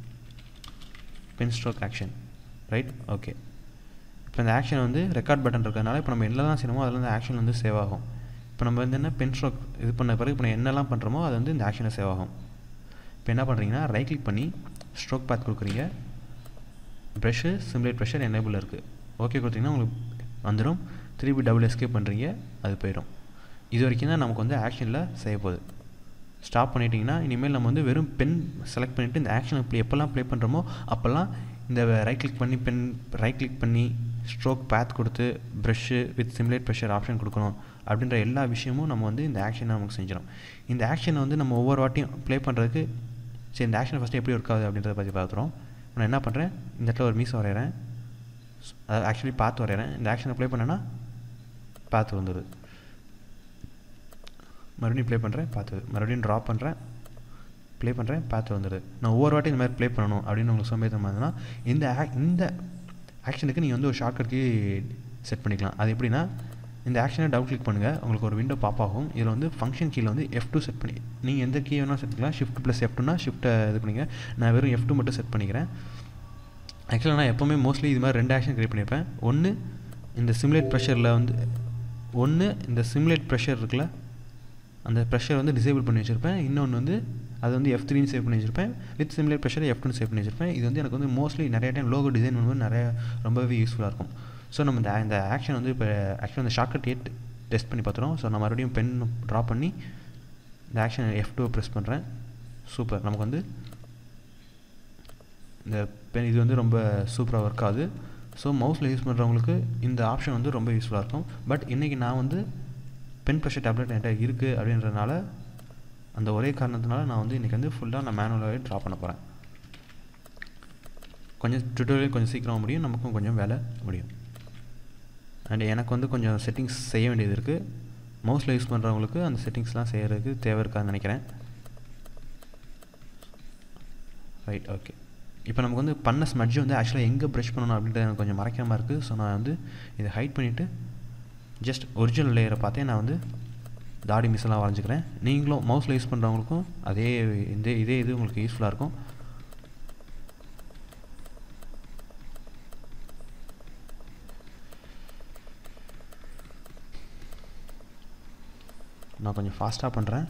pen stroke action right okay இப்போ இந்த ஆக்ஷன் வந்து ரெக்கார்ட் பட்டன் இருக்கிறதுனால இப்போ நம்ம என்னெல்லாம் செய்யணுமோ அதில் வந்து ஆக்ஷன் வந்து சேவ் ஆகும் இப்போ நம்ம வந்து என்ன பென் ஸ்ட்ரோக் இது பண்ண பிறகு இப்போ என்னெல்லாம் பண்ணுறோமோ அது வந்து இந்த ஆக்ஷனில் சேவ் ஆகும் இப்போ என்ன பண்ணுறீங்கன்னா ரைட் கிளிக் பண்ணி ஸ்ட்ரோக் பாத் கொடுக்குறீங்க ப்ரெஷ்ஷு சிம்லேட் ப்ரெஷர் எனேபிள் இருக்குது ஓகே கொடுத்தீங்கன்னா உங்களுக்கு வந்துடும் திருப்பி டபுள் எஸ்கேப் பண்ணுறீங்க அது போயிடும் இது வரைக்கும் தான் நமக்கு வந்து ஆக்ஷனில் செய்ய போகுது ஸ்டாப் பண்ணிட்டீங்கன்னா இனிமேல் நம்ம வந்து வெறும் பென் செலக்ட் பண்ணிவிட்டு இந்த ஆக்ஷன் இப்படி எப்போல்லாம் ப்ளே பண்ணுறோமோ அப்போல்லாம் இந்த ரைட் கிளிக் பண்ணி பென் ரைட் கிளிக் பண்ணி ஸ்ட்ரோக் பேத் கொடுத்து brush with simulate pressure option கொடுக்கணும் அப்படின்ற எல்லா விஷயமும் நம்ம வந்து இந்த ஆக்ஷனை நமக்கு செஞ்சிடும் இந்த ஆக்ஷனை வந்து நம்ம ஒவ்வொரு வாட்டியும் ப்ளே பண்ணுறதுக்கு சரி இந்த ஆக்ஷன் ஃபஸ்ட்டு எப்படி ஒர்க் ஆகுது அப்படின்றத பற்றி பார்த்துறோம் நான் என்ன பண்ணுறேன் இந்த இடத்துல ஒரு மீஸ் வரைகிறேன் அதாவது ஆக்சுவலி பார்த்து வரைகிறேன் இந்த ஆக்ஷனை ப்ளே பண்ணேன்னா பார்த்து வந்துடுது மறுபடியும் ப்ளே பண்ணுறேன் பார்த்து மறுபடியும் ட்ராப் பண்ணுறேன் ப்ளே பண்ணுறேன் பார்த்து வந்துடுது நான் ஒவ்வொரு வாட்டி இந்த மாதிரி ப்ளே பண்ணணும் அப்படின்னு உங்களுக்கு சோம்பேறித்தனமாக இருந்ததுன்னா இந்த ஆக் இந்த ஆக்ஷனுக்கு நீங்கள் வந்து ஒரு ஷார்ட்கட் கீ செட் பண்ணிக்கலாம் அது எப்படின்னா இந்த ஆக்ஷனை டபுள் கிளிக் பண்ணுங்கள் உங்களுக்கு ஒரு விண்டோ பாப் ஆகும் இதில் வந்து ஃபங்க்ஷன் கீழே வந்து எஃப் டூ செட் பண்ணி நீங்கள் எந்த கீ வேணால் செட் பண்ணிக்கலாம் ஷிஃப்ட் ப்ளஸ் எஃப் டூனா ஷிஃப்ட்டை இது பண்ணிங்க நான் வெறும் எஃப் டூ மட்டும் செட் பண்ணிக்கிறேன் ஆக்சுவலாக நான் எப்போவுமே மோஸ்ட்லி இது மாதிரி ரெண்டு ஆக்ஷன் க்ரியேட் பண்ணியிருப்பேன் ஒன்று இந்த சிம்லேட் ப்ரெஷரில் வந்து ஒன்று இந்த சிம்லேட் ப்ரெஷர் இருக்குல்ல அந்த ப்ரெஷர் வந்து டிசேபிள் பண்ணி வச்சுருப்பேன் இன்னொன்று வந்து அது வந்து எஃப் த்ரீன்னு சேவ் பண்ணி வச்சிருப்பேன் வித் சிம்லேட் ப்ரெஷர் எஃப் டூன்னு சேவ் பண்ணி வச்சிருப்பேன் இது வந்து எனக்கு வந்து மோஸ்ட்லி நிறைய டைம் லோகோ டிசைன் பண்ணும்போது நிறைய ரொம்பவே யூஸ்ஃபுல்லாக இருக்கும் ஸோ நம்ம இந்த இந்த ஆக்ஷன் வந்து இப்போ ஆக்சுவலாக இந்த ஷார்ட்கட் ஏட் டெஸ்ட் பண்ணி பார்த்துறோம் ஸோ நான் மறுபடியும் பென் ட்ரா பண்ணி இந்த ஆக்ஷன் எஃப் டூ ப்ரெஸ் பண்ணுறேன் சூப்பர் நமக்கு வந்து இந்த பென் இது வந்து ரொம்ப சூப்பராக ஒர்க் ஆகுது ஸோ மவுஸில் யூஸ் பண்ணுறவங்களுக்கு இந்த ஆப்ஷன் வந்து ரொம்ப யூஸ்ஃபுல்லாக இருக்கும் பட் இன்றைக்கி நான் வந்து பென் ப்ரெஷர் டேப்லெட் என்கிட்ட இருக்குது அப்படின்றதுனால அந்த ஒரே காரணத்தினால நான் வந்து இன்றைக்கி வந்து ஃபுல்லாக நான் மேனுவலாகவே ட்ரா பண்ண போகிறேன் கொஞ்சம் டுட்டோரியல் கொஞ்சம் சீக்கிரமாக முடியும் நமக்கும் கொஞ்சம் வேலை முடியும் அண்ட் எனக்கு வந்து கொஞ்சம் செட்டிங்ஸ் செய்ய வேண்டியது இருக்குது மவுஸில் யூஸ் பண்ணுறவங்களுக்கு அந்த செட்டிங்ஸ்லாம் செய்கிறதுக்கு தேவை இருக்காதுன்னு நினைக்கிறேன் ரைட் ஓகே இப்போ நமக்கு வந்து பண்ண ஸ்மட்ஜ் வந்து ஆக்சுவலாக எங்கே ப்ரஷ் பண்ணணும் அப்படின்றது எனக்கு கொஞ்சம் மறைக்காமல் இருக்குது ஸோ நான் வந்து இதை ஹைட் பண்ணிவிட்டு ஜஸ்ட் ஒரிஜினல் லேயரை பார்த்தே நான் வந்து தாடி மிஸ்ஸெல்லாம் வரைஞ்சிக்கிறேன் நீங்களும் மவுஸில் யூஸ் பண்ணுறவங்களுக்கும் அதே இந்த இதே இது உங்களுக்கு யூஸ்ஃபுல்லாக இருக்கும் நான் கொஞ்சம் ஃபாஸ்ட்டாக பண்ணுறேன்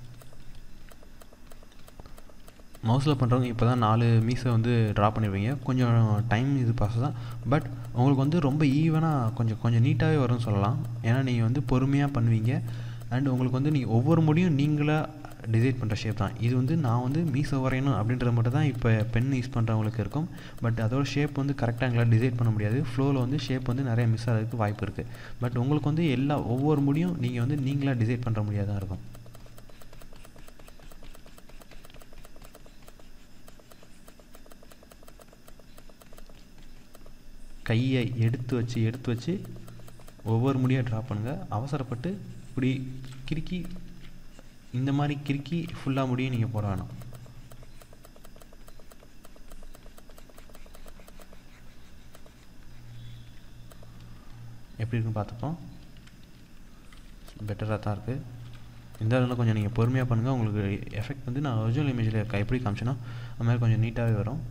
மவுஸில் பண்ணுறவங்க இப்போ தான் நாலு மீஸை வந்து ட்ரா பண்ணிடுவீங்க கொஞ்சம் டைம் இது பாஸ் தான் பட் உங்களுக்கு வந்து ரொம்ப ஈவனாக கொஞ்சம் கொஞ்சம் நீட்டாகவே வரும்னு சொல்லலாம் ஏன்னா நீங்கள் வந்து பொறுமையாக பண்ணுவீங்க அண்ட் உங்களுக்கு வந்து நீங்கள் ஒவ்வொரு முடியும் நீங்களாக டிசைட் பண்ணுற ஷேப் தான் இது வந்து நான் வந்து மீசை வரையணும் அப்படின்றது மட்டும் தான் இப்போ பென் யூஸ் பண்ணுறவங்களுக்கு இருக்கும் பட் அதோட ஷேப் வந்து கரெக்டாக எங்களால் டிசைட் பண்ண முடியாது ஃப்ளோவில் வந்து ஷேப் வந்து நிறைய மிஸ் ஆகிறதுக்கு வாய்ப்பு இருக்குது பட் உங்களுக்கு வந்து எல்லா ஒவ்வொரு முடியும் நீங்கள் வந்து நீங்களாக டிசைட் பண்ணுற முடியாது தான் இருக்கும் கையை எடுத்து வச்சு எடுத்து வச்சு ஒவ்வொரு முடியாக ட்ரா பண்ணுங்கள் அவசரப்பட்டு இப்படி கிறுக்கி இந்த மாதிரி கிறுக்கி ஃபுல்லாக முடியும் நீங்கள் போட வேணாம் எப்படி இருக்குன்னு பார்த்துப்போம் பெட்டராக தான் இருக்குது இந்த இதில் கொஞ்சம் நீங்கள் பொறுமையாக பண்ணுங்கள் உங்களுக்கு எஃபெக்ட் வந்து நான் ஒரிஜினல் இமேஜில் எப்படி காமிச்சேனோ அது மாதிரி கொஞ்சம் நீட்டாகவே வரும்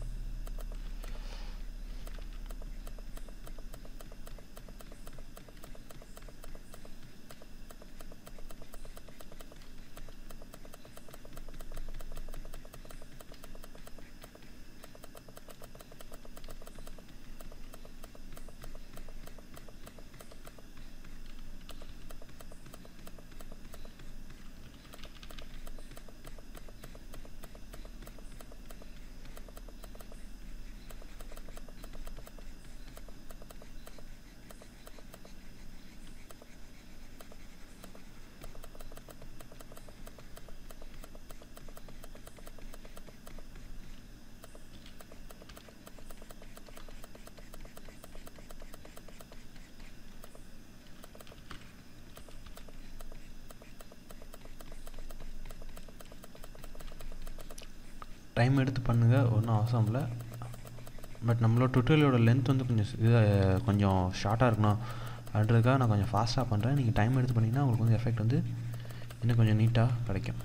டைம் எடுத்து பண்ணுங்கள் ஒன்றும் அவசரம் இல்லை பட் நம்மளோட டுட்டோரியலோட லென்த் வந்து கொஞ்சம் இது கொஞ்சம் ஷார்ட்டாக இருக்கணும் அப்படின்றதுக்காக நான் கொஞ்சம் ஃபாஸ்ட்டாக பண்ணுறேன் நீங்கள் டைம் எடுத்து பண்ணிங்கன்னா உங்களுக்கு வந்து எஃபெக்ட் வந்து இன்னும் கொஞ்சம் நீட்டாக கிடைக்கும்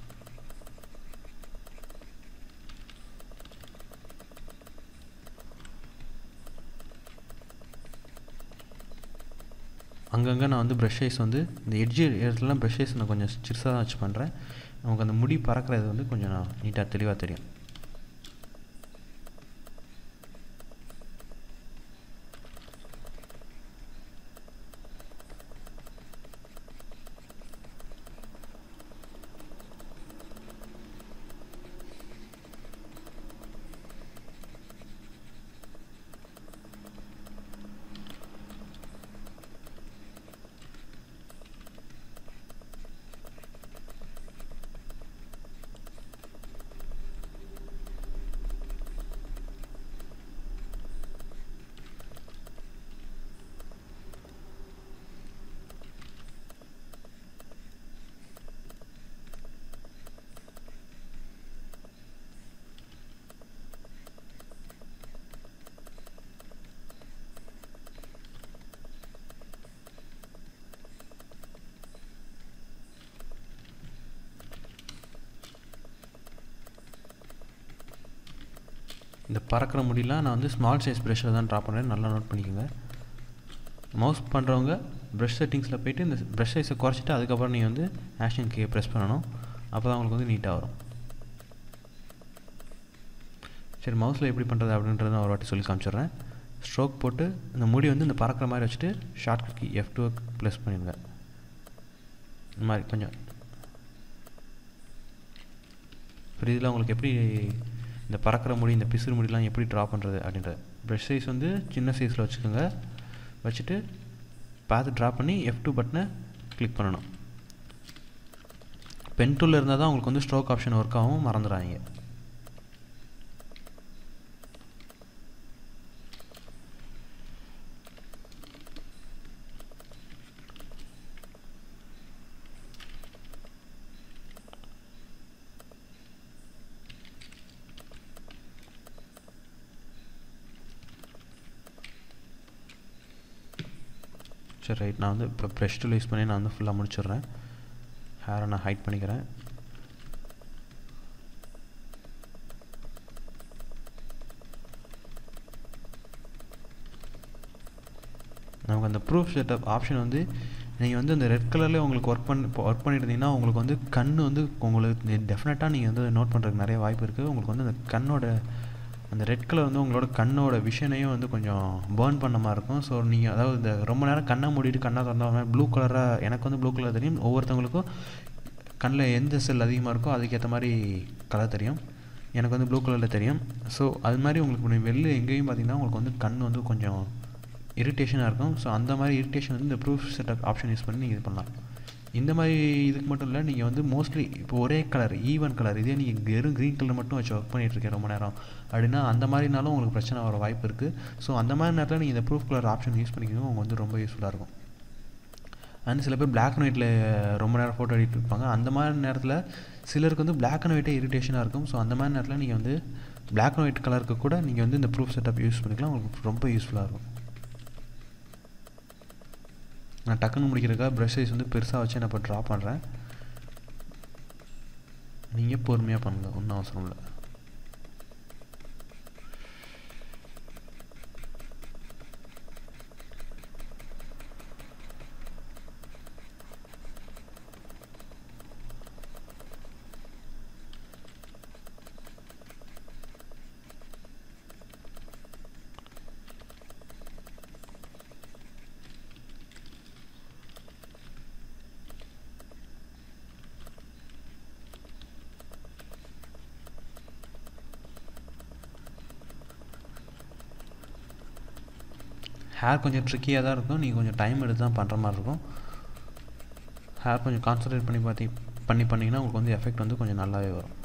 அங்கங்கே நான் வந்து ப்ரஷ் ஐஸ் வந்து இந்த எட்ஜு இடத்துலலாம் ப்ரஷ் ஐஸ் நான் கொஞ்சம் சிறுசாக தான் வச்சு பண்ணுறேன் நமக்கு அந்த முடி பறக்கிறது வந்து கொஞ்சம் நீட்டாக தெளிவாக தெரியும் இந்த பறக்கிற முடியெலாம் நான் வந்து ஸ்மால் சைஸ் ப்ரெஷ்ஷில் தான் ட்ரா பண்ணுறேன் நல்லா நோட் பண்ணிக்கோங்க மவுஸ் பண்ணுறவங்க ப்ரஷ் செட்டிங்ஸில் போய்ட்டு இந்த ப்ரஷ் சைஸை குறைச்சிட்டு அதுக்கப்புறம் நீங்கள் வந்து ஆக்ஷன் கீ ப்ரெஸ் பண்ணணும் அப்போ தான் உங்களுக்கு வந்து நீட்டாக வரும் சரி மவுஸில் எப்படி பண்ணுறது அப்படின்றத ஒரு வாட்டி சொல்லி காமிச்சிடுறேன் ஸ்ட்ரோக் போட்டு இந்த முடி வந்து இந்த பறக்கிற மாதிரி வச்சுட்டு short key F two plus பண்ணிடுங்க இந்த மாதிரி கொஞ்சம் புரியுதுல உங்களுக்கு எப்படி இந்த பறக்கிற முடி இந்த பிசுறு முடிலாம் எப்படி ட்ரா பண்ணுறது அப்படின்றது ப்ரஷ் சைஸ் வந்து சின்ன சைஸில் வச்சுக்கோங்க வச்சுட்டு பார்த்து ட்ரா பண்ணி எஃப் டூ பட்டனை கிளிக் பண்ணணும் பென் டூலில் இருந்தால் தான் உங்களுக்கு வந்து ஸ்ட்ரோக் ஆப்ஷன் ஒர்க் ஆகும் மறந்துடாதீங்க சரி ரைட் நான் வந்து இப்போ ப்ரெஷ் டூல் யூஸ் பண்ணி நான் வந்து ஃபுல்லாக முடிச்சிடுறேன் ஹேரை நான் ஹைட் பண்ணிக்கிறேன் நமக்கு அந்த ப்ரூஃப் செட்டப் ஆப்ஷன் வந்து நீங்கள் வந்து அந்த ரெட் கலரில் உங்களுக்கு ஒர்க் பண்ணி ஒர்க் பண்ணிட்டு இருந்தீங்கன்னா உங்களுக்கு வந்து கண் வந்து உங்களுக்கு டெஃபினட்டாக நீங்கள் வந்து நோட் பண்ணுறதுக்கு நிறைய வாய்ப்பு இருக்குது உங்களுக்கு வந்து அந்த கண்ணோட அந்த ரெட் கலர் வந்து உங்களோட கண்ணோட விஷனையும் வந்து கொஞ்சம் பேர்ன் பண்ண மாதிரி இருக்கும் ஸோ நீங்கள் அதாவது இந்த ரொம்ப நேரம் கண்ணை மூடிட்டு கண்ணை திறந்தா ப்ளூ கலராக எனக்கு வந்து ப்ளூ கலர் தெரியும் ஒவ்வொருத்தவங்களுக்கும் கண்ணில் எந்த செல் அதிகமாக இருக்கோ அதுக்கேற்ற மாதிரி கலர் தெரியும் எனக்கு வந்து ப்ளூ கலரில் தெரியும் ஸோ அது மாதிரி உங்களுக்கு வெளில எங்கேயும் பார்த்தீங்கன்னா உங்களுக்கு வந்து கண் வந்து கொஞ்சம் இரிட்டேஷனாக இருக்கும் ஸோ அந்த மாதிரி இரிட்டேஷன் வந்து இந்த ப்ரூஃப் செட்டப் ஆப்ஷன் யூஸ் பண்ணி நீங்கள் இது பண்ணலாம் இந்த மாதிரி இதுக்கு மட்டும் இல்லை நீங்கள் வந்து மோஸ்ட்லி இப்போ ஒரே கலர் ஈவன் கலர் இதே நீங்கள் வெறும் க்ரீன் கலர் மட்டும் வச்சு ஒர்க் பண்ணிகிட்ருக்கேன் ரொம்ப நேரம் அப்படின்னா அந்த மாதிரினாலும் உங்களுக்கு பிரச்சனை வர வாய்ப்பு இருக்குது ஸோ அந்த மாதிரி நேரத்தில் நீங்கள் இந்த ப்ரூஃப் கலர் ஆப்ஷன் யூஸ் பண்ணிக்கணும் உங்களுக்கு வந்து ரொம்ப யூஸ்ஃபுல்லாக இருக்கும் அண்ட் சில பேர் பிளாக் அண்ட் ஒயிட்டில் ரொம்ப நேரம் ஃபோட்டோ எடுத்து இருப்பாங்க அந்த மாதிரி நேரத்தில் சிலருக்கு வந்து பிளாக் அண்ட் ஒயிட்டே இரிட்டேஷனாக இருக்கும் ஸோ அந்த மாதிரி நேரத்தில் நீங்கள் வந்து பிளாக் அண்ட் ஒயிட் கலருக்கு கூட நீங்கள் வந்து இந்த ப்ரூஃப் செட்டப் யூஸ் பண்ணிக்கலாம் உங்களுக்கு ரொம்ப யூஸ்ஃபுல்லாக இருக்கும் நான் டக்குன்னு முடிக்கிறதுக்காக ப்ரஷ் சைஸ் வந்து பெருசாக வச்சு நான் இப்போ ட்ரா பண்ணுறேன் நீங்கள் பொறுமையாக பண்ணுங்கள் ஒன்றும் அவசரம் இல்லை ஹேர் கொஞ்சம் ட்ரிக்கியாக தான் இருக்கும் நீங்கள் கொஞ்சம் டைம் எடுத்து தான் பண்ணுற மாதிரி இருக்கும் ஹேர் கொஞ்சம் கான்சன்ட்ரேட் பண்ணி பார்த்தி பண்ணி பண்ணிங்கன்னா உங்களுக்கு வந்து எஃபெக்ட் வந்து கொஞ்சம் நல்லாவே வரும்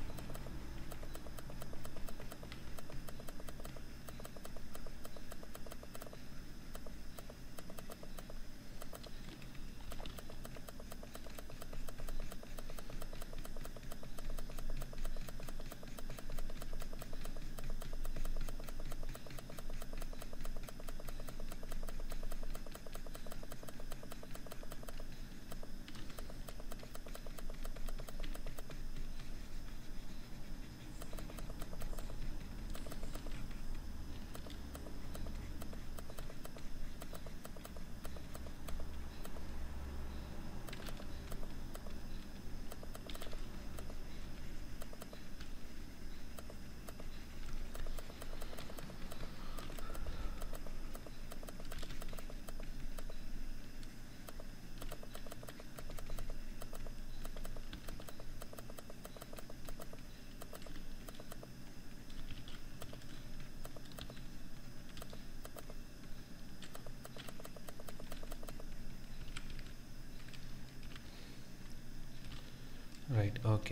ரைட் ஓகே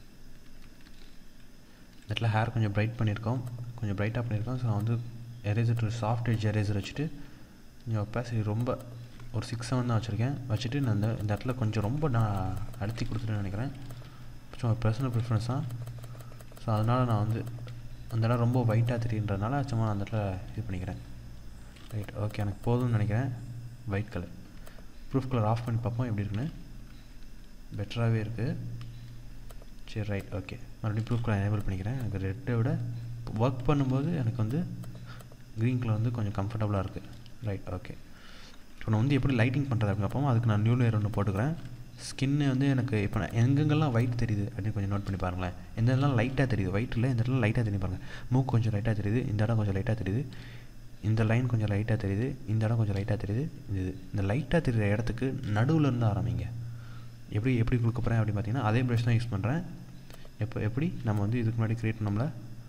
இந்த இடத்துல ஹேர் கொஞ்சம் பிரைட் பண்ணியிருக்கோம் கொஞ்சம் பிரைட்டாக பண்ணியிருக்கோம் ஸோ வந்து எரேசர் ஒரு சாஃப்ட் எட்ஜ் எரேசர் வச்சுட்டு கொஞ்சம் ஒப்பாசிட்டி ரொம்ப ஒரு சிக்ஸ் செவன் தான் வச்சுருக்கேன் வச்சுட்டு நான் இந்த இந்த இடத்துல கொஞ்சம் ரொம்ப நான் அழுத்தி கொடுத்துட்டேன்னு நினைக்கிறேன் சும்மா பர்சனல் ப்ரிஃபரன்ஸ் தான் ஸோ அதனால் நான் வந்து அந்த இடம் ரொம்ப ஒயிட்டாக தெரியுன்றதுனால சும்மா அந்த இடத்துல இது பண்ணிக்கிறேன் ரைட் ஓகே எனக்கு போதும்னு நினைக்கிறேன் white colour proof colour off பண்ணி பார்ப்போம் எப்படி இருக்குன்னு பெட்டராகவே இருக்குது சரி ரைட் ஓகே மறுபடியும் ப்ரூஃப் கலர் எனேபிள் பண்ணிக்கிறேன் எனக்கு ரெட்டை விட ஒர்க் பண்ணும்போது எனக்கு வந்து க்ரீன் கலர் வந்து கொஞ்சம் கம்ஃபர்டபுளாக இருக்குது ரைட் ஓகே இப்போ நான் வந்து எப்படி லைட்டிங் பண்ணுறது அப்படின்னு பார்ப்போம் அதுக்கு நான் நியூ லேயர் ஒன்று போட்டுக்கிறேன் ஸ்கின்னு வந்து எனக்கு இப்போ நான் எங்கெங்கெல்லாம் ஒயிட் தெரியுது அப்படின்னு கொஞ்சம் நோட் பண்ணி பாருங்களேன் எந்த இடம்லாம் லைட்டாக தெரியுது ஒயிட் இல்லை இந்த இடத்துல லைட்டாக தெரியும் பாருங்கள் மூக்கு கொஞ்சம் லைட்டாக தெரியுது இந்த இடம் கொஞ்சம் லைட்டாக தெரியுது இந்த லைன் கொஞ்சம் லைட்டாக தெரியுது இந்த இடம் கொஞ்சம் லைட்டாக தெரியுது இது இந்த லைட்டாக தெரியுற இடத்துக்கு நடுவில் இருந்து ஆரம்பிங்க எப்படி எப்படி கொடுக்க போகிறேன் அப்படின்னு பார்த்தீங்கன்னா அதே ப்ரஷ் தான் யூஸ் பண்ணுறேன் எப்போ எப்படி நம்ம வந்து இதுக்கு முன்னாடி க்ரியேட் பண்ணோம்ல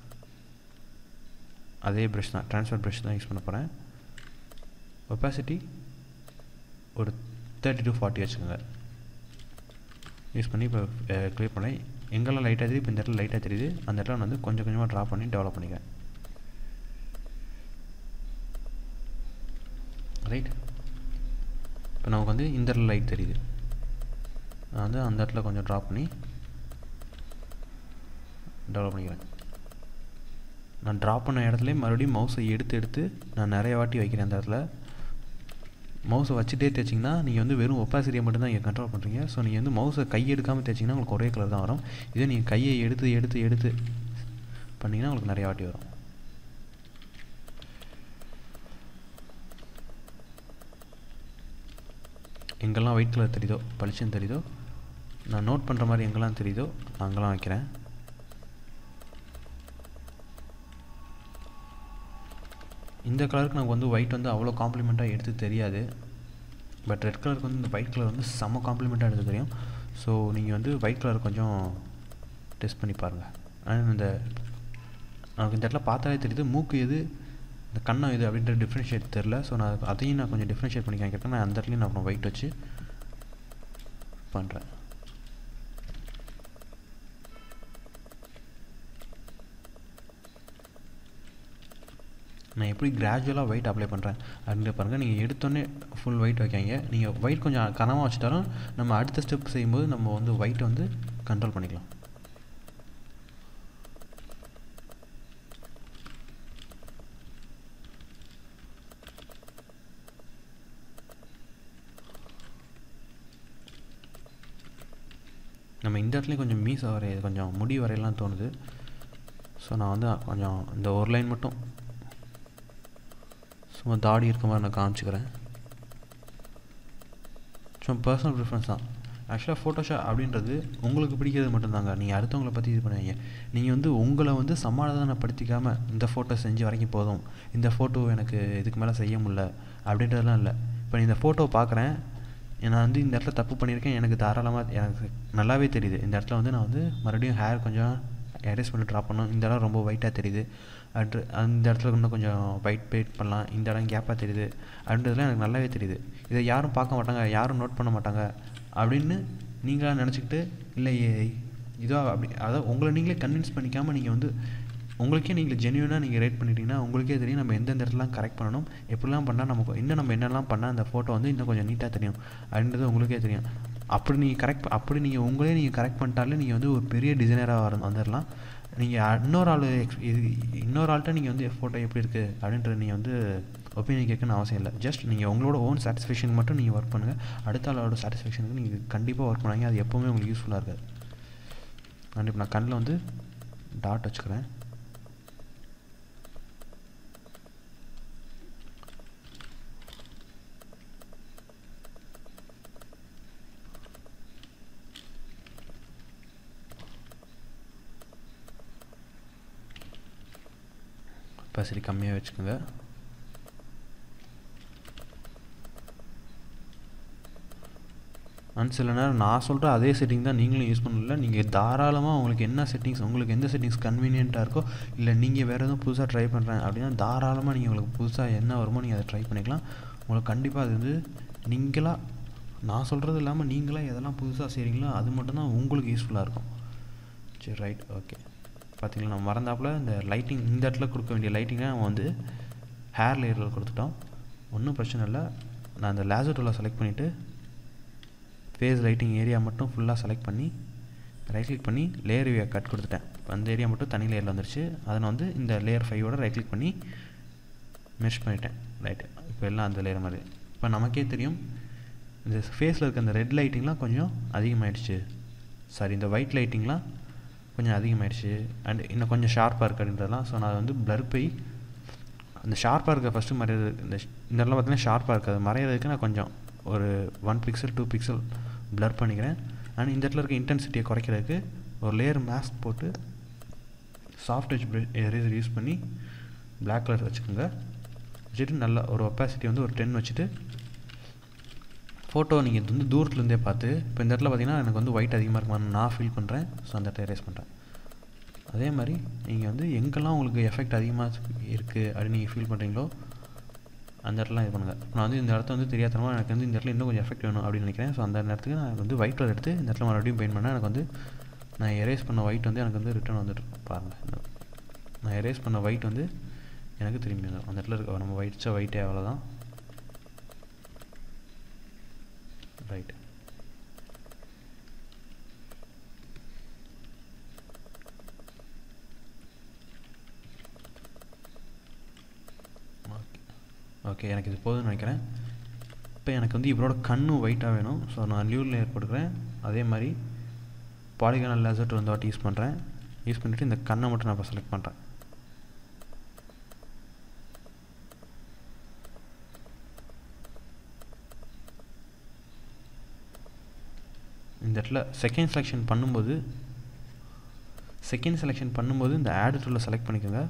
அதே ப்ரஷ் தான் ட்ரான்ஸ்ஃபர் ப்ரஷ் தான் யூஸ் பண்ண போகிறேன் ஒப்பாசிட்டி ஒரு தேர்ட்டி டு ஃபார்ட்டி வச்சுக்கோங்க யூஸ் பண்ணி இப்போ க்ளியர் பண்ணேன் எங்கெல்லாம் லைட்டாக தெரியுது இப்போ இந்த இடத்துல லைட்டாக தெரியுது அந்த இடத்துல நான் வந்து கொஞ்சம் கொஞ்சமாக ட்ரா பண்ணி டெவலப் பண்ணிக்கிறேன் ரைட் இப்போ நமக்கு வந்து இந்த இடத்துல லைட் தெரியுது நான் வந்து அந்த இடத்துல கொஞ்சம் ட்ரா பண்ணி டெவலப் பண்ணிக்கிறேன் நான் ட்ரா பண்ண இடத்துல மறுபடியும் மவுஸை எடுத்து எடுத்து நான் நிறைய வாட்டி வைக்கிறேன் அந்த இடத்துல மவுஸை வச்சுட்டே தேய்ச்சிங்கன்னா நீங்கள் வந்து வெறும் ஒப்பாசிட்டியை மட்டும் தான் இங்கே கண்ட்ரோல் பண்ணுறீங்க ஸோ நீங்கள் வந்து மவுஸை கை எடுக்காமல் தேய்ச்சிங்கன்னா உங்களுக்கு ஒரே கலர் தான் வரும் இதே நீங்கள் கையை எடுத்து எடுத்து எடுத்து பண்ணிங்கன்னா உங்களுக்கு நிறையா வாட்டி வரும் எங்கெல்லாம் ஒயிட் கலர் தெரியுதோ பளிச்சுன்னு தெரியுதோ நான் நோட் பண்ணுற மாதிரி எங்கெல்லாம் தெரியுதோ நான் அங்கெல்லாம் வைக்கிறேன் இந்த கலருக்கு நமக்கு வந்து ஒயிட் வந்து அவ்வளோ காம்ப்ளிமெண்ட்டாக எடுத்து தெரியாது பட் ரெட் கலருக்கு வந்து இந்த ஒயிட் கலர் வந்து செம்ம காம்ப்ளிமெண்ட்டாக எடுத்து தெரியும் ஸோ நீங்கள் வந்து ஒயிட் கலர் கொஞ்சம் டெஸ்ட் பண்ணி பாருங்கள் ஆனால் இந்த நமக்கு இந்த இடத்துல பார்த்தாலே தெரியுது மூக்கு எது இந்த கண்ணம் எது அப்படின்ற டிஃப்ரென்ஷியேட் தெரில ஸோ நான் அதையும் நான் கொஞ்சம் டிஃப்ரென்ஷியேட் பண்ணி காமிக்கிறேன் நான் அந்த இடத்துலையும் நான் அப்புறம் ஒயிட் வச்சு பண்ணுறேன் நான் எப்படி கிராஜுவலாக ஒயிட் அப்ளை பண்ணுறேன் அப்படின்னு பாருங்கள் நீங்கள் எடுத்தோடனே ஃபுல் ஒயிட் வைக்காங்க நீங்கள் ஒயிட் கொஞ்சம் கனமாக வச்சுட்டாலும் நம்ம அடுத்த ஸ்டெப் செய்யும்போது நம்ம வந்து ஒயிட்டை வந்து கண்ட்ரோல் பண்ணிக்கலாம் நம்ம இந்த இடத்துலையும் கொஞ்சம் மீச வரைய கொஞ்சம் முடி வரையலாம் தோணுது ஸோ நான் வந்து கொஞ்சம் இந்த ஒரு லைன் மட்டும் சும்மா தாடி இருக்க மாதிரி நான் காமிச்சிக்கிறேன் சும்மா பர்சனல் ப்ரிஃபரன்ஸ் தான் ஆக்சுவலாக ஃபோட்டோஷாப் அப்படின்றது உங்களுக்கு பிடிக்கிறது மட்டும்தாங்க நீங்கள் அடுத்தவங்களை பற்றி இது பண்ணுவீங்க நீங்கள் வந்து உங்களை வந்து சமாதானப்படுத்திக்காமல் இந்த ஃபோட்டோ செஞ்சு வரைக்கும் போதும் இந்த ஃபோட்டோ எனக்கு இதுக்கு மேலே செய்ய முடில அப்படின்றதுலாம் இல்லை இப்போ நீ இந்த ஃபோட்டோ பார்க்குறேன் நான் வந்து இந்த இடத்துல தப்பு பண்ணியிருக்கேன் எனக்கு தாராளமாக எனக்கு நல்லாவே தெரியுது இந்த இடத்துல வந்து நான் வந்து மறுபடியும் ஹேர் கொஞ்சம் எரேஸ் பண்ணி ட்ரா பண்ணணும் இந்த இடம் ரொம்ப ஒயிட்டாக தெரியுது அட்ரு அந்த இடத்துல இன்னும் கொஞ்சம் ஒயிட் பெயிண்ட் பண்ணலாம் இந்த இடம் கேப்பாக தெரியுது அப்படின்றதுலாம் எனக்கு நல்லாவே தெரியுது இதை யாரும் பார்க்க மாட்டாங்க யாரும் நோட் பண்ண மாட்டாங்க அப்படின்னு நீங்களாக நினச்சிக்கிட்டு இல்லை இதோ அப்படி அதாவது உங்களை நீங்களே கன்வின்ஸ் பண்ணிக்காமல் நீங்கள் வந்து உங்களுக்கே நீங்கள் ஜென்யூனாக நீங்கள் ரேட் பண்ணிட்டீங்கன்னா உங்களுக்கே தெரியும் நம்ம எந்தெந்த இடத்துலாம் கரெக்ட் பண்ணணும் எப்படிலாம் பண்ணால் நமக்கு இன்னும் நம்ம என்னெல்லாம் பண்ணால் அந்த ஃபோட்டோ வந்து இன்னும் கொஞ்சம் நீட்டாக தெரியும் அப்படின்றது உங்களுக்கே தெரியும் அப்படி நீங்கள் கரெக்ட் அப்படி நீங்கள் உங்களே நீங்கள் கரெக்ட் பண்ணிட்டாலே நீங்கள் வந்து ஒரு பெரிய டிசைனராக வர வந்துடலாம் நீங்கள் இன்னொரு ஆள் எக்ஸ் இது இன்னொரு ஆள்கிட்ட நீங்கள் வந்து ஃபோட்டோ எப்படி இருக்குது அப்படின்றது நீங்கள் வந்து ஒப்பீனியன் கேட்கணும்னு அவசியம் இல்லை ஜஸ்ட் நீங்கள் உங்களோட ஓன் சாட்டிஸ்ஃபேக்ஷனுக்கு மட்டும் நீங்கள் ஒர்க் பண்ணுங்கள் அடுத்த ஆளோட சாட்டிஸ்ஃபேக்ஷனுக்கு நீங்கள் கண்டிப்பாக ஒர்க் பண்ணாங்க அது எப்போவுமே உங்களுக்கு யூஸ்ஃபுல்லாக இருக்காது கண்டிப்பாக நான் கண்ணில் வந்து டாட் வச்சுக்கிறேன் பசிரி கம்மியாக வச்சுக்கோங்க அண்ட் சில நேரம் நான் சொல்கிற அதே செட்டிங் தான் நீங்களும் யூஸ் பண்ணல நீங்கள் தாராளமாக உங்களுக்கு என்ன செட்டிங்ஸ் உங்களுக்கு எந்த செட்டிங்ஸ் கன்வீனியண்ட்டாக இருக்கோ இல்லை நீங்கள் வேறு எதுவும் புதுசாக ட்ரை பண்ணுறேன் அப்படின்னா தாராளமாக நீங்கள் உங்களுக்கு புதுசாக என்ன வருமோ நீங்கள் அதை ட்ரை பண்ணிக்கலாம் உங்களுக்கு கண்டிப்பாக அது வந்து நீங்களாக நான் சொல்கிறது இல்லாமல் நீங்களாக எதெல்லாம் புதுசாக செய்கிறீங்களோ அது மட்டும்தான் உங்களுக்கு யூஸ்ஃபுல்லாக இருக்கும் சரி ரைட் ஓகே பார்த்தீங்களா நம்ம மறந்தாப்புல இந்த லைட்டிங் இந்த இடத்துல கொடுக்க வேண்டிய லைட்டிங்கை நம்ம வந்து ஹேர் லேயரில் கொடுத்துட்டோம் ஒன்றும் பிரச்சனை இல்லை நான் அந்த லேசர் டூலை செலக்ட் பண்ணிவிட்டு ஃபேஸ் லைட்டிங் ஏரியா மட்டும் ஃபுல்லாக செலக்ட் பண்ணி ரைட் கிளிக் பண்ணி லேயர் வியூ கட் கொடுத்துட்டேன் அந்த ஏரியா மட்டும் தனி லேயரில் வந்துருச்சு அதை நான் வந்து இந்த லேயர் ஃபைவோட ரைட் கிளிக் பண்ணி மெஷ் பண்ணிட்டேன் ரைட்டு இப்போ எல்லாம் அந்த லேயர் மாதிரி இப்போ நமக்கே தெரியும் இந்த ஃபேஸில் இருக்க அந்த ரெட் லைட்டிங்லாம் கொஞ்சம் அதிகமாகிடுச்சு சாரி இந்த ஒயிட் லைட்டிங்லாம் கொஞ்சம் அதிகமாகிடுச்சு அண்ட் இன்னும் கொஞ்சம் ஷார்ப்பாக இருக்குது அப்படின்றதெல்லாம் ஸோ நான் வந்து ப்ளர் போய் அந்த ஷார்ப்பாக இருக்க ஃபஸ்ட்டு மறையிறது இந்த இந்த இடத்துல பார்த்தீங்கன்னா ஷார்ப்பாக இருக்காது மறையிறதுக்கு நான் கொஞ்சம் ஒரு one pixel two pixel blur பண்ணிக்கிறேன் அண்ட் இந்த இடத்துல இருக்க இன்டென்சிட்டியை குறைக்கிறதுக்கு ஒரு லேயர் மாஸ்க் போட்டு சாஃப்ட் டச் எரேசர் யூஸ் பண்ணி பிளாக் கலர் வச்சுக்கோங்க வச்சுட்டு நல்ல ஒரு ஒப்பாசிட்டி வந்து ஒரு டென் வச்சுட்டு ஃபோட்டோ நீங்கள் வந்து தூரத்துலேருந்தே பார்த்து இப்போ இந்த இடத்துல பார்த்தீங்கன்னா எனக்கு வந்து ஒயிட் அதிகமாக இருக்குமான்னு நான் ஃபீல் பண்ணுறேன் ஸோ அந்த இடத்த எரேஸ் பண்ணுறேன் அதே மாதிரி நீங்கள் வந்து எங்கெல்லாம் உங்களுக்கு எஃபெக்ட் அதிகமாக இருக்குது அப்படின்னு நீங்கள் ஃபீல் பண்ணுறீங்களோ அந்த இடத்துலாம் இது பண்ணுங்கள் நான் வந்து இந்த இடத்த வந்து தெரியாதனமாக எனக்கு வந்து இந்த இடத்துல இன்னும் கொஞ்சம் எஃபெக்ட் வேணும் அப்படின்னு நினைக்கிறேன் ஸோ அந்த நேரத்துக்கு நான் வந்து ஒயிட் கலர் எடுத்து இந்த இடத்துல மறுபடியும் பெயிண்ட் பண்ணால் எனக்கு வந்து நான் எரேஸ் பண்ண ஒயிட் வந்து எனக்கு வந்து ரிட்டர்ன் வந்துட்டு பாருங்கள் நான் எரேஸ் பண்ண ஒயிட் வந்து எனக்கு திரும்பி வந்துடும் அந்த இடத்துல இருக்க நம்ம ஒயிட்ஸா ஒயிட்டே அவ்வளோதான் ரைட் ஓகே ஓகே எனக்கு இது போதும்னு நினைக்கிறேன் இப்போ எனக்கு வந்து இவரோட கண்ணும் ஒயிட்டாக வேணும் ஸோ நான் நியூ லேயர் போட்டுக்கிறேன் அதே மாதிரி பாலிகானல் லேசர் வந்து வாட்டி யூஸ் பண்ணுறேன் யூஸ் பண்ணிவிட்டு இந்த கண்ணை மட்டும் நான் இப்போ செலக்ட் பண்ணுறேன் இந்த இடத்துல செகண்ட் செலெக்ஷன் பண்ணும்போது செகண்ட் செலெக்ஷன் பண்ணும்போது இந்த ஆட் டூலில் செலக்ட் பண்ணிக்கோங்க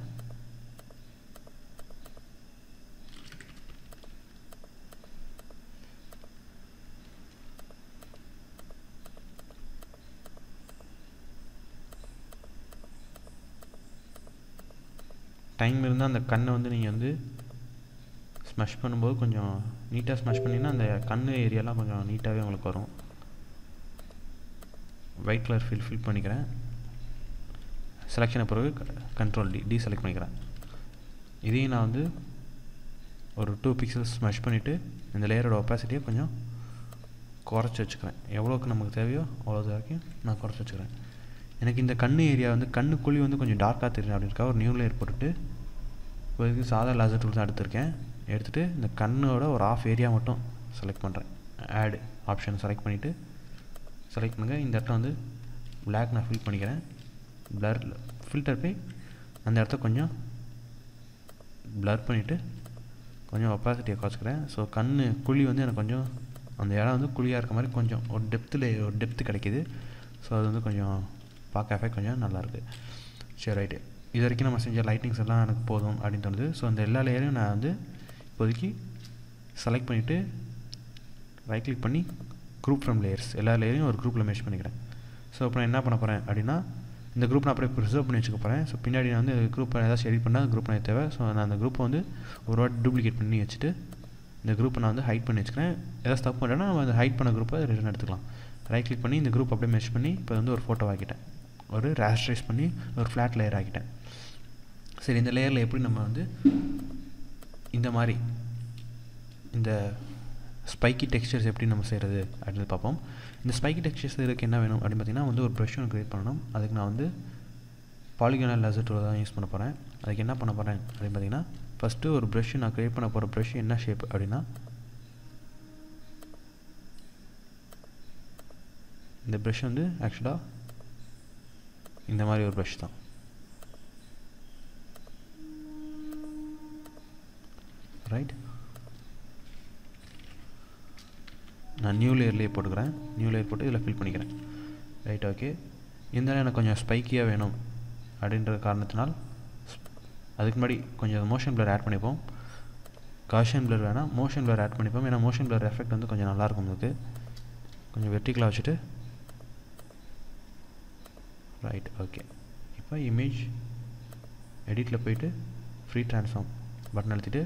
டைம் இருந்தால் அந்த கண்ணை வந்து நீங்கள் வந்து ஸ்மஷ் பண்ணும்போது கொஞ்சம் நீட்டாக ஸ்மஷ் பண்ணிங்கன்னா அந்த கண் ஏரியாலாம் கொஞ்சம் நீட்டாகவே உங்களுக்கு வரும் ஒயிட் கலர் ஃபில் ஃபில் பண்ணிக்கிறேன் செலெக்ஷனை பிறகு கண்ட்ரோல் டி டி செலக்ட் பண்ணிக்கிறேன் இதையும் நான் வந்து ஒரு டூ பிக்சல்ஸ் ஸ்மஷ் பண்ணிவிட்டு இந்த லேயரோட ஒப்பாசிட்டியை கொஞ்சம் குறைச்சி வச்சுக்கிறேன் எவ்வளோக்கு நமக்கு தேவையோ அவ்வளோ வரைக்கும் நான் குறைச்சி வச்சுக்கிறேன் எனக்கு இந்த கண் ஏரியா வந்து கண்ணுக்குழி வந்து கொஞ்சம் டார்க்காக தெரியும் அப்படின்னுக்கா ஒரு நியூ லேயர் போட்டுட்டு இப்போதைக்கு சாதா லேசர் டூல்ஸ் தான் எடுத்திருக்கேன் எடுத்துகிட்டு இந்த கண்ணோட ஒரு ஆஃப் ஏரியா மட்டும் செலக்ட் பண்ணுறேன் ஆட் ஆப்ஷன் செலக்ட் பண்ணிவிட்டு செலக்ட் பண்ணுங்கள் இந்த இடத்துல வந்து பிளாக் நான் ஃபில் பண்ணிக்கிறேன் பிளர் ஃபில்டர் போய் அந்த இடத்த கொஞ்சம் பிளர் பண்ணிவிட்டு கொஞ்சம் ஒப்பாசிட்டியை குறைச்சிக்கிறேன் ஸோ கண் குழி வந்து எனக்கு கொஞ்சம் அந்த இடம் வந்து குழியாக இருக்க மாதிரி கொஞ்சம் ஒரு டெப்த்தில் ஒரு டெப்த்து கிடைக்கிது ஸோ அது வந்து கொஞ்சம் பார்க்க எஃபெக்ட் கொஞ்சம் நல்லாயிருக்கு சரி ரைட்டு இது வரைக்கும் நம்ம செஞ்ச லைட்டிங்ஸ் எல்லாம் எனக்கு போதும் அப்படின்னு தோணுது ஸோ அந்த எல்லா லேயரையும் நான் வந்து இப்போதைக்கு செலக்ட் பண்ணிவிட்டு ரைட் கிளிக் பண்ணி குரூப் ஃப்ரம் லேயர்ஸ் எல்லா லேயரையும் ஒரு குரூப்பில் மேஷ் பண்ணிக்கிறேன் ஸோ இப்போ நான் என்ன பண்ண போகிறேன் அப்படின்னா இந்த குரூப் நான் அப்படியே ப்ரிசர்வ் பண்ணி வச்சுக்க போகிறேன் ஸோ பின்னாடி நான் வந்து குரூப்பை ஏதாச்சும் எடிட் பண்ணால் குரூப் எனக்கு தேவை ஸோ நான் அந்த குரூப்பை வந்து ஒரு வாட்டி டூப்ளிகேட் பண்ணி வச்சுட்டு இந்த குரூப்பை நான் வந்து ஹைட் பண்ணி வச்சுக்கிறேன் ஏதாச்சும் தப்பு பண்ணுறேன்னா நம்ம அந்த ஹைட் பண்ண குரூப்பை ரிட்டர்ன் எடுத்துக்கலாம் ரைட் கிளிக் பண்ணி இந்த குரூப் அப்படியே மெஷ் பண்ணி இப்போ வந்து ஒரு ஃபோட்டோ ஆக்கிட்டேன் ஒரு ரேஸ்ட்ரைஸ் பண்ணி ஒரு ஃப்ளாட் லேயர் ஆக்கிட்டேன் சரி இந்த லேயரில் எப்படி நம்ம வந்து இந்த மாதிரி இந்த ஸ்பைக்கி டெக்ஸ்சர்ஸ் எப்படி நம்ம செய்கிறது அப்படின்னு பார்ப்போம் இந்த ஸ்பைக்கி டெக்ஸ்சர்ஸ் இதுக்கு என்ன வேணும் அப்படின்னு பார்த்தீங்கன்னா வந்து ஒரு ப்ரஷ் ஒன்று க்ரியேட் பண்ணணும் அதுக்கு நான் வந்து பாலிகனல் லெசர் டூல் தான் யூஸ் பண்ண போகிறேன் அதுக்கு என்ன பண்ண போகிறேன் அப்படின்னு பார்த்தீங்கன்னா ஃபஸ்ட்டு ஒரு ப்ரஷ் நான் க்ரியேட் பண்ண போகிற ப்ரஷ் என்ன ஷேப் அப்படின்னா இந்த ப்ரஷ் வந்து ஆக்சுவலாக இந்த மாதிரி ஒரு ப்ரஷ் தான் ரைட் நான் நியூ லேயர்லேயே போட்டுக்கிறேன் நியூ லேயர் போட்டு இதில் ஃபில் பண்ணிக்கிறேன் ரைட் ஓகே இருந்தாலும் எனக்கு கொஞ்சம் ஸ்பைக்கியாக வேணும் அப்படின்ற காரணத்தினால் அதுக்கு முன்னாடி கொஞ்சம் மோஷன் பிளர் ஆட் பண்ணிப்போம் காஷன் பிளர் வேணால் மோஷன் பிளர் ஆட் பண்ணிப்போம் ஏன்னா மோஷன் பிளர் எஃபெக்ட் வந்து கொஞ்சம் நல்லாயிருக்கும் உங்களுக்கு கொஞ்சம் வெர்டிக்கலாக வச்சுட்டு ரைட் ஓகே இப்போ இமேஜ் எடிட்டில் போயிட்டு ஃப்ரீ ட்ரான்ஸ்ஃபார்ம் பட்டன் அழுத்திட்டு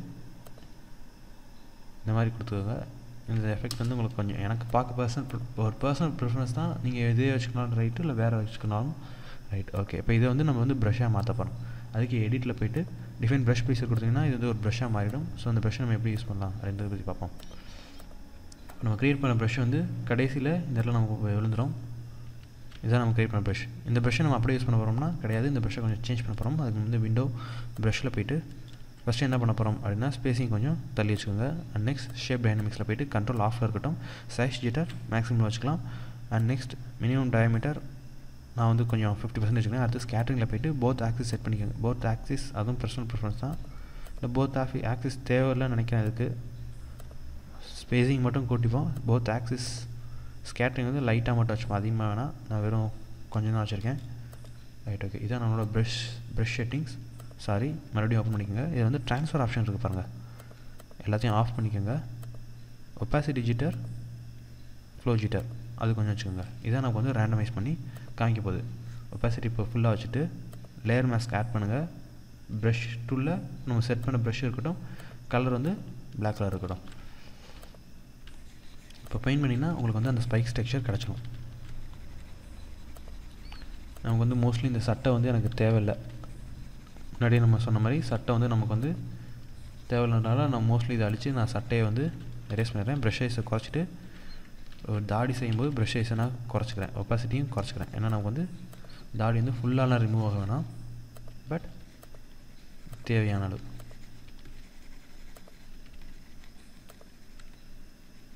இந்த மாதிரி கொடுத்துக்கோங்க இந்த எஃபெக்ட் வந்து உங்களுக்கு கொஞ்சம் எனக்கு பார்க்க பர்சனல் ஒரு பர்சனல் ப்ரிஃபரன்ஸ் தான் நீங்கள் எதே வச்சுக்கனாலும் ரைட்டு இல்லை வேறு வச்சுக்கனாலும் ரைட் ஓகே இப்போ இதை வந்து நம்ம வந்து ப்ரஷ்ஷாக மாற்ற போகிறோம் அதுக்கு எடிட்டில் போயிட்டு டிஃபைன் ப்ரஷ் பீஸை கொடுத்தீங்கன்னா இது வந்து ஒரு ப்ரஷ்ஷாக மாறிடும் ஸோ அந்த ப்ரஷ்ஷை நம்ம எப்படி யூஸ் பண்ணலாம் அப்படின்றத பற்றி பார்ப்போம் நம்ம க்ரியேட் பண்ண ப்ரஷ் வந்து கடைசியில் இந்த இடத்துல நமக்கு விழுந்துடும் இதுதான் நம்ம க்ரியேட் பண்ண ப்ரஷ் இந்த ப்ரஷ்ஷை நம்ம அப்படியே யூஸ் பண்ண போகிறோம்னா கிடையாது இந்த ப்ரஷ்ஷை கொஞ்சம் சேஞ்ச் பண்ண போகிறோம் அதுக்கு வந்து விண்டோ ப்ரஷ்ஷில் போயிட்டு ஃபஸ்ட்டு என்ன பண்ண போகிறோம் அப்படின்னா ஸ்பேசிங் கொஞ்சம் தள்ளி வச்சுக்கோங்க அண்ட் நெக்ஸ்ட் ஷேப் டைனமிக்ஸில் போயிட்டு கண்ட்ரோல் ஆஃபில் இருக்கட்டும் சைஸ் ஜீட்டர் மேக்ஸிமம் வச்சுக்கலாம் அண்ட் நெக்ஸ்ட் மினிமம் டயமீட்டர் நான் வந்து கொஞ்சம் ஃபிஃப்டி பர்சன்ட் வச்சுக்கிறேன் அடுத்து ஸ்கேட்டரிங்கில் போயிட்டு போத் ஆக்சிஸ் செட் பண்ணிக்கோங்க போத் ஆக்சிஸ் அதுவும் பர்சனல் ப்ரிஃபரன்ஸ் தான் இல்லை போத் ஆஃபி ஆக்சிஸ் தேவையில்லைன்னு நினைக்கிறேன் அதுக்கு ஸ்பேசிங் மட்டும் கூட்டிப்போம் போத் ஆக்சிஸ் ஸ்கேட்டரிங் வந்து லைட்டாக மட்டும் வச்சுப்போம் அதிகமாக வேணாம் நான் வெறும் கொஞ்சம் தான் வச்சுருக்கேன் ரைட் ஓகே இதான் நம்மளோட ப்ரஷ் ப்ரஷ் செட்டிங்ஸ் சாரி மறுபடியும் ஓப்பன் பண்ணிக்கோங்க இது வந்து ட்ரான்ஸ்ஃபர் ஆப்ஷன் இருக்குது பாருங்கள் எல்லாத்தையும் ஆஃப் பண்ணிக்கோங்க ஒப்பாசிட்டி ஜிட்டர் ஃப்ளோ ஜிட்டர் அது கொஞ்சம் வச்சுக்கோங்க இதை நமக்கு வந்து ரேண்டமைஸ் பண்ணி காமிக்க போகுது ஒப்பாசிட்டி இப்போ ஃபுல்லாக வச்சுட்டு லேயர் மாஸ்க் ஆட் பண்ணுங்கள் ப்ரஷ் டூலில் நம்ம செட் பண்ண ப்ரஷ் இருக்கட்டும் கலர் வந்து பிளாக் கலர் இருக்கட்டும் இப்போ பெயிண்ட் பண்ணிங்கன்னா உங்களுக்கு வந்து அந்த ஸ்பைக்ஸ் டெக்ஸ்சர் கிடச்சிடும் நமக்கு வந்து மோஸ்ட்லி இந்த சட்டை வந்து எனக்கு தேவையில்லை முன்னாடியே நம்ம சொன்ன மாதிரி சட்டை வந்து நமக்கு வந்து தேவையில்லைனால நான் மோஸ்ட்லி இதை அழித்து நான் சட்டையை வந்து எரேஸ் பண்ணிடுறேன் ப்ரஷ் ஐஸை குறைச்சிட்டு ஒரு தாடி செய்யும்போது ப்ரஷ் ஐஸை நான் குறைச்சிக்கிறேன் ஒப்பாசிட்டியும் குறைச்சிக்கிறேன் ஏன்னா நமக்கு வந்து தாடி வந்து ஃபுல்லாலாம் ரிமூவ் ஆக வேணாம் பட் தேவையான அளவு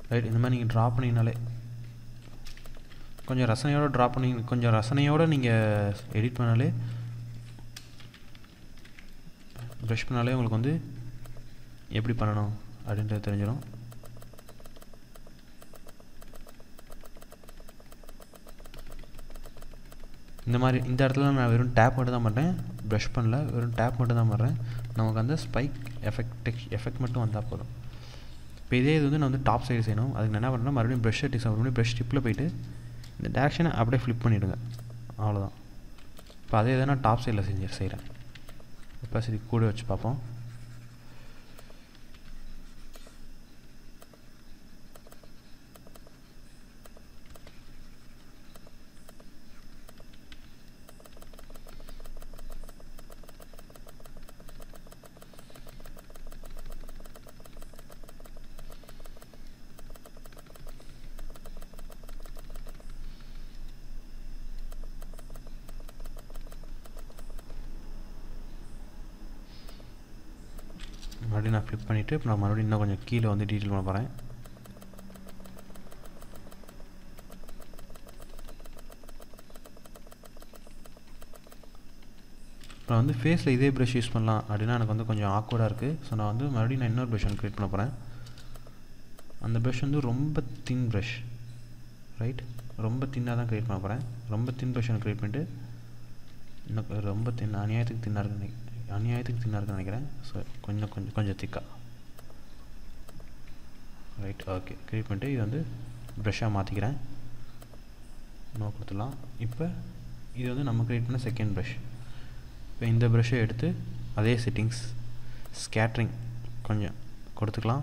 ரைட் இந்த மாதிரி நீங்கள் ட்ரா பண்ணிங்கனாலே கொஞ்சம் ரசனையோடு ட்ரா பண்ணி கொஞ்சம் ரசனையோடு நீங்கள் எடிட் பண்ணாலே ப்ரஷ் பண்ணாலே உங்களுக்கு வந்து எப்படி பண்ணணும் அப்படின்றது தெரிஞ்சிடும் இந்த மாதிரி இந்த இடத்துல நான் வெறும் டேப் மட்டும் தான் பண்ணுறேன் ப்ரஷ் பண்ணல வெறும் டேப் மட்டும் தான் பண்ணுறேன் நமக்கு அந்த ஸ்பைக் எஃபெக்ட் டெக்ஸ் எஃபெக்ட் மட்டும் வந்தால் போதும் இப்போ இதே இது வந்து நான் வந்து டாப் சைடு செய்யணும் அதுக்கு நான் என்ன பண்ணுறேன்னா மறுபடியும் ப்ரஷ் டிஸ் மறுபடியும் ப்ரஷ் டிப்பில் போயிட்டு இந்த டேரக்ஷனை அப்படியே ஃப்ளிப் பண்ணிவிடுங்க அவ்வளோதான் இப்போ அதே தான் நான் டாப் சைடில் செஞ்சு செய்கிறேன் இப்போ சரி கூட வச்சு பார்ப்போம் மறுபடியும் நான் ஃப்ளிப் பண்ணிவிட்டு இப்போ நான் மறுபடியும் இன்னும் கொஞ்சம் கீழே வந்து டீட்டெயில் பண்ண போகிறேன் நான் வந்து ஃபேஸில் இதே ப்ரஷ் யூஸ் பண்ணலாம் அப்படின்னா எனக்கு வந்து கொஞ்சம் ஆக்வர்டாக இருக்குது ஸோ நான் வந்து மறுபடியும் நான் இன்னொரு ப்ரஷ் ஒன்று க்ரியேட் பண்ண போகிறேன் அந்த ப்ரஷ் வந்து ரொம்ப தின் ப்ரஷ் ரைட் ரொம்ப தின்னாக தான் க்ரியேட் பண்ண போகிறேன் ரொம்ப தின் ப்ரஷ் ஒன்று க்ரியேட் பண்ணிட்டு இன்னும் ரொம்ப தின் அநியாயத்துக்கு தின்னாக இருக்குன்னு நினை அநியாயத்துக்கு தின்னாக இருக்குன்னு நினைக்கிறேன் ஸோ கொஞ்சம் கொஞ்சம் கொஞ்சம் திக்காக ரைட் ஓகே க்ரியேட் பண்ணிட்டு இது வந்து ப்ரெஷ்ஷாக மாற்றிக்கிறேன் நோ கொடுத்துடலாம் இப்போ இது வந்து நம்ம க்ரியேட் பண்ண செகண்ட் ப்ரஷ் இப்போ இந்த ப்ரஷ்ஷை எடுத்து அதே செட்டிங்ஸ் ஸ்கேட்ரிங் கொஞ்சம் கொடுத்துக்கலாம்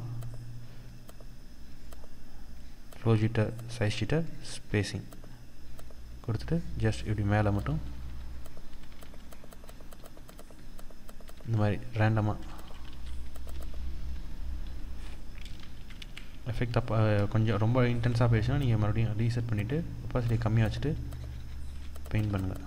flow jitter size jitter spacing கொடுத்துட்டு ஜஸ்ட் இப்படி மேலே மட்டும் இந்த மாதிரி ரேண்டமாக எஃபெக்ட் அப்போ கொஞ்சம் ரொம்ப இன்டென்ஸாக போயிடுச்சுன்னா நீங்கள் மறுபடியும் ரீசெட் பண்ணிவிட்டு ஒப்பாசிட்டி கம்மியாக வச்சுட்டு பெயிண்ட் பண்ணுங்கள்